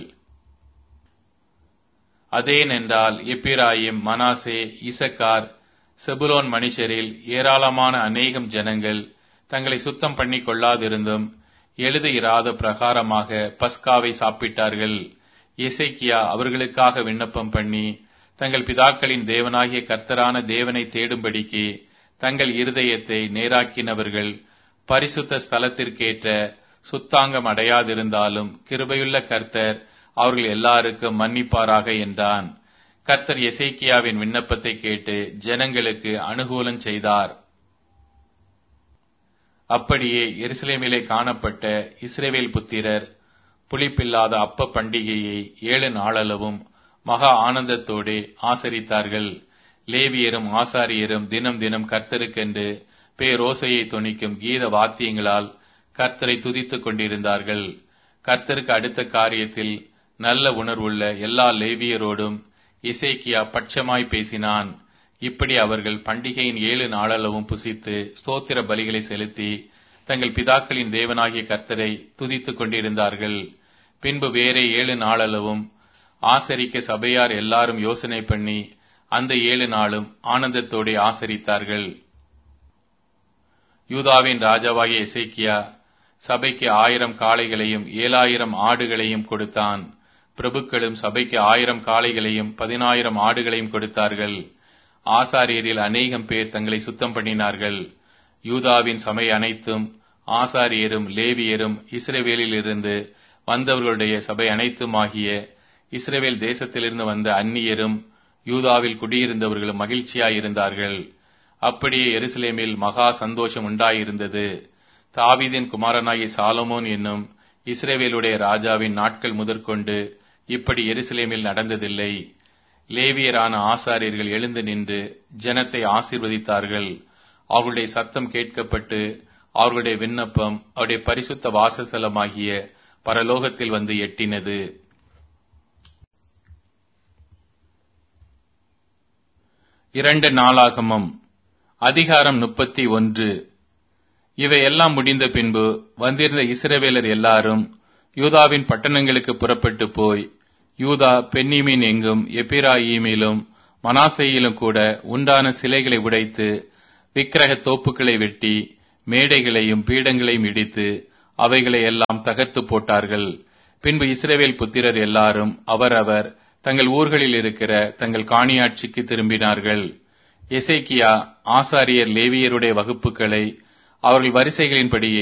Speaker 1: அதேனென்றால் எப்பிராயிம் மனாசே இசக்கார் செபுலோன் மனுஷரில் ஏராளமான அநேகம் ஜனங்கள் தங்களை சுத்தம் பண்ணிக் கொள்ளாதிருந்தும் எழுத இராத பிரகாரமாக பஸ்காவை சாப்பிட்டார்கள் இசைக்கியா அவர்களுக்காக விண்ணப்பம் பண்ணி தங்கள் பிதாக்களின் தேவனாகிய கர்த்தரான தேவனை தேடும்படிக்கு தங்கள் இருதயத்தை நேராக்கினவர்கள் பரிசுத்த ஸ்தலத்திற்கேற்ற சுத்தாங்கம் அடையாதிருந்தாலும் கிருபையுள்ள கர்த்தர் அவர்கள் எல்லாருக்கும் மன்னிப்பாராக என்றான் கர்த்தர் எசேக்கியாவின் விண்ணப்பத்தை கேட்டு ஜனங்களுக்கு அனுகூலம் செய்தார் அப்படியே எருசலேமிலே காணப்பட்ட இஸ்ரேவேல் புத்திரர் புளிப்பில்லாத அப்ப பண்டிகையை ஏழு நாளளவும் மகா ஆனந்தத்தோடு ஆசரித்தார்கள் லேவியரும் ஆசாரியரும் தினம் தினம் கர்த்தருக்கென்று பேரோசையை துணிக்கும் கீத வாத்தியங்களால் கர்த்தரை துதித்துக் கொண்டிருந்தார்கள் கர்த்தருக்கு அடுத்த காரியத்தில் நல்ல உணர்வுள்ள எல்லா லேவியரோடும் இசைக்கியா பட்சமாய் பேசினான் இப்படி அவர்கள் பண்டிகையின் ஏழு நாளளவும் புசித்து ஸ்தோத்திர பலிகளை செலுத்தி தங்கள் பிதாக்களின் தேவனாகிய கர்த்தரை துதித்துக் கொண்டிருந்தார்கள் பின்பு வேறே ஏழு நாளளவும் ஆசரிக்க சபையார் எல்லாரும் யோசனை பண்ணி அந்த ஏழு நாளும் ஆனந்தத்தோടെ ஆசரித்தார்கள் யூதாவின் ராஜாவாகிய எசேக்கியா சபைக்கு ஆயிரம் காளைகளையும் ஏழாயிரம் ஆடுகளையும் கொடுத்தான் பிரபுக்களும் சபைக்கு ஆயிரம் காளைகளையும் பதினாயிரம் ஆடுகளையும் கொடுத்தார்கள் ஆசாரியரில் அநேகம் பேர் தங்களை சுத்தம் பண்ணினார்கள் யூதாவின் சபை அனைத்தும் ஆசாரியரும் லேவியரும் இஸ்ரேவேலில் இருந்து வந்தவர்களுடைய சபை அனைத்துமாகிய இஸ்ரேவேல் தேசத்திலிருந்து வந்த அந்நியரும் யூதாவில் குடியிருந்தவர்களும் மகிழ்ச்சியாயிருந்தார்கள் அப்படியே எருசலேமில் மகா சந்தோஷம் உண்டாயிருந்தது தாவீதின் குமாரனாகிய சாலமோன் என்னும் இஸ்ரேவேலுடைய ராஜாவின் நாட்கள் முதற்கொண்டு இப்படி எருசலேமில் நடந்ததில்லை லேவியரான ஆசாரியர்கள் எழுந்து நின்று ஜனத்தை ஆசீர்வதித்தார்கள் அவர்களுடைய சத்தம் கேட்கப்பட்டு அவர்களுடைய விண்ணப்பம் அவருடைய பரிசுத்த வாசஸ்தலமாகிய பரலோகத்தில் வந்து எட்டினது இரண்டு நாளாகமம் அதிகாரம் முப்பத்தி ஒன்று இவையெல்லாம் முடிந்த பின்பு வந்திருந்த இஸ்ரவேலர் எல்லாரும் யூதாவின் பட்டணங்களுக்கு புறப்பட்டு போய் யூதா பென்னிமின் எங்கும் எப்பிராயீமிலும் மனாசையிலும் கூட உண்டான சிலைகளை உடைத்து விக்கிரக தோப்புகளை வெட்டி மேடைகளையும் பீடங்களையும் இடித்து அவைகளை எல்லாம் தகர்த்து போட்டார்கள் பின்பு இஸ்ரவேல் புத்திரர் எல்லாரும் அவரவர் தங்கள் ஊர்களில் இருக்கிற தங்கள் காணியாட்சிக்கு திரும்பினார்கள் எசேக்கியா ஆசாரியர் லேவியருடைய வகுப்புகளை அவர்கள் வரிசைகளின்படியே